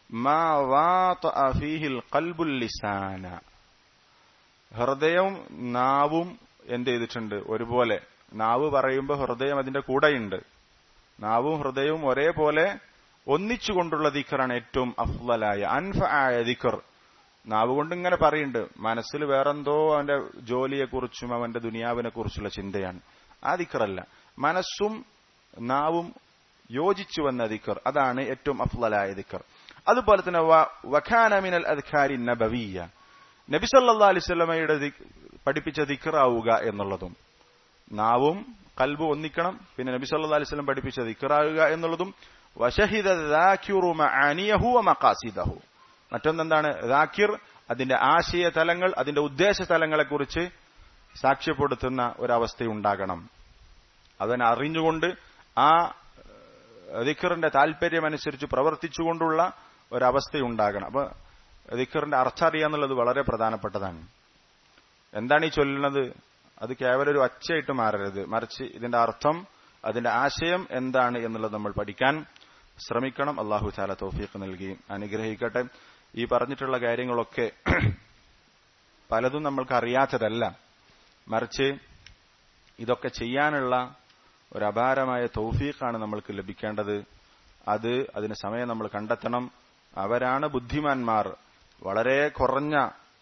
ഹൃദയവും നാവും എന്ത് ചെയ്തിട്ടുണ്ട് ഒരുപോലെ നാവ് പറയുമ്പോൾ ഹൃദയം അതിന്റെ കൂടെയുണ്ട് നാവും ഹൃദയവും ഒരേപോലെ ഒന്നിച്ചുകൊണ്ടുള്ള ദിക്കറാണ് ഏറ്റവും അഫ്ലലായ അൻഫ ആയ ദിക്കർ നാവ് കൊണ്ട് ഇങ്ങനെ പറയുന്നുണ്ട് മനസ്സിൽ വേറെന്തോ അവന്റെ ജോലിയെക്കുറിച്ചും അവന്റെ ദുനിയാവിനെ കുറിച്ചുള്ള ചിന്തയാണ് ആ ദിക്കറല്ല മനസ്സും നാവും യോജിച്ചു വന്ന ദിക്കർ അതാണ് ഏറ്റവും അഫ്ലലായ ദിക്കർ അതുപോലെ തന്നെ വഖാനമിനൽ അദ്ഖാരി നബവിയ നബിസല്ലാ അലിസ്വല്ലമയുടെ പഠിപ്പിച്ച ദിക്കറാവുക എന്നുള്ളതും നാവും കൽബ് ഒന്നിക്കണം പിന്നെ നബി സല്ലാ അലിസ്ലം പഠിപ്പിച്ച ദിക്കറാവുക എന്നുള്ളതും വശഹിദ മക്കാസിദഹു മറ്റൊന്നെന്താണ് ദാക്കിർ അതിന്റെ ആശയ തലങ്ങൾ അതിന്റെ ഉദ്ദേശ തലങ്ങളെക്കുറിച്ച് സാക്ഷ്യപ്പെടുത്തുന്ന ഒരവസ്ഥയുണ്ടാകണം അതിനെ അറിഞ്ഞുകൊണ്ട് ആ ദിക്കറിന്റെ താല്പര്യമനുസരിച്ച് പ്രവർത്തിച്ചുകൊണ്ടുള്ള ഒരവസ്ഥയുണ്ടാകണം അപ്പൊ ദിക്കറിന്റെ അർത്ഥം അറിയാന്നുള്ളത് വളരെ പ്രധാനപ്പെട്ടതാണ് എന്താണ് ഈ ചൊല്ലുന്നത് അത് കേവലം ഒരു ഒച്ചയായിട്ട് മാറരുത് മറിച്ച് ഇതിന്റെ അർത്ഥം അതിന്റെ ആശയം എന്താണ് എന്നുള്ളത് നമ്മൾ പഠിക്കാൻ ശ്രമിക്കണം അള്ളാഹു താല തോഫീഖ് നൽകി അനുഗ്രഹിക്കട്ടെ ഈ പറഞ്ഞിട്ടുള്ള കാര്യങ്ങളൊക്കെ പലതും നമ്മൾക്ക് അറിയാത്തതല്ല മറിച്ച് ഇതൊക്കെ ചെയ്യാനുള്ള ഒരു അപാരമായ തൗഫീഖാണ് നമ്മൾക്ക് ലഭിക്കേണ്ടത് അത് അതിന് സമയം നമ്മൾ കണ്ടെത്തണം അവരാണ് ബുദ്ധിമാന്മാർ വളരെ കുറഞ്ഞ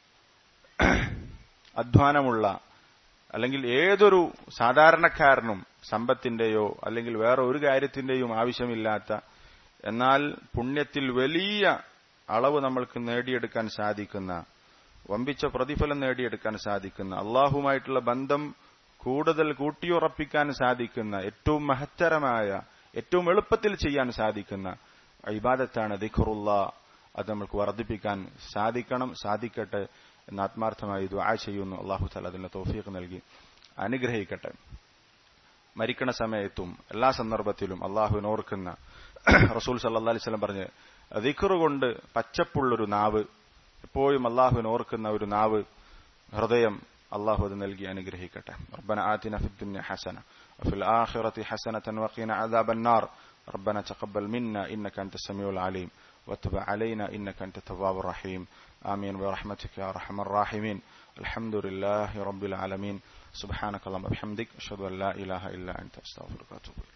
അധ്വാനമുള്ള അല്ലെങ്കിൽ ഏതൊരു സാധാരണക്കാരനും സമ്പത്തിന്റെയോ അല്ലെങ്കിൽ വേറെ ഒരു കാര്യത്തിന്റെയും ആവശ്യമില്ലാത്ത എന്നാൽ പുണ്യത്തിൽ വലിയ അളവ് നമ്മൾക്ക് നേടിയെടുക്കാൻ സാധിക്കുന്ന വമ്പിച്ച പ്രതിഫലം നേടിയെടുക്കാൻ സാധിക്കുന്ന അള്ളാഹുമായിട്ടുള്ള ബന്ധം കൂടുതൽ കൂട്ടിയുറപ്പിക്കാൻ സാധിക്കുന്ന ഏറ്റവും മഹത്തരമായ ഏറ്റവും എളുപ്പത്തിൽ ചെയ്യാൻ സാധിക്കുന്ന ഇബാദത്താണ് ദിഖറുള്ള അത് നമുക്ക് വർദ്ധിപ്പിക്കാൻ സാധിക്കണം സാധിക്കട്ടെ എന്ന് ആത്മാർത്ഥമായി ദുആ ചെയ്യുന്നു അള്ളാഹു താല അതിന് തോഫീഖ് നൽകി അനുഗ്രഹിക്കട്ടെ മരിക്കണ സമയത്തും എല്ലാ സന്ദർഭത്തിലും അള്ളാഹുവിനെ ഓർക്കുന്ന റസൂൽ സല്ലാ അലിസ്ലം പറഞ്ഞ് ദിഖറ് കൊണ്ട് പച്ചപ്പുള്ളൊരു നാവ് എപ്പോഴും അള്ളാഹുവിനെ ഓർക്കുന്ന ഒരു നാവ് ഹൃദയം അള്ളാഹു അത് നൽകി അനുഗ്രഹിക്കട്ടെ റബ്ബന ആതിന ഫിദ്ദുന്യ ഹസന وفي الآخرة حسنة وقنا عذاب النار ربنا تقبل منا إنك أنت السميع العليم وتب علينا إنك أنت التواب الرحيم آمين برحمتك يا أرحم الراحمين الحمد لله رب العالمين سبحانك اللهم وبحمدك أشهد أن لا إله إلا أنت أستغفرك وأتوب إليك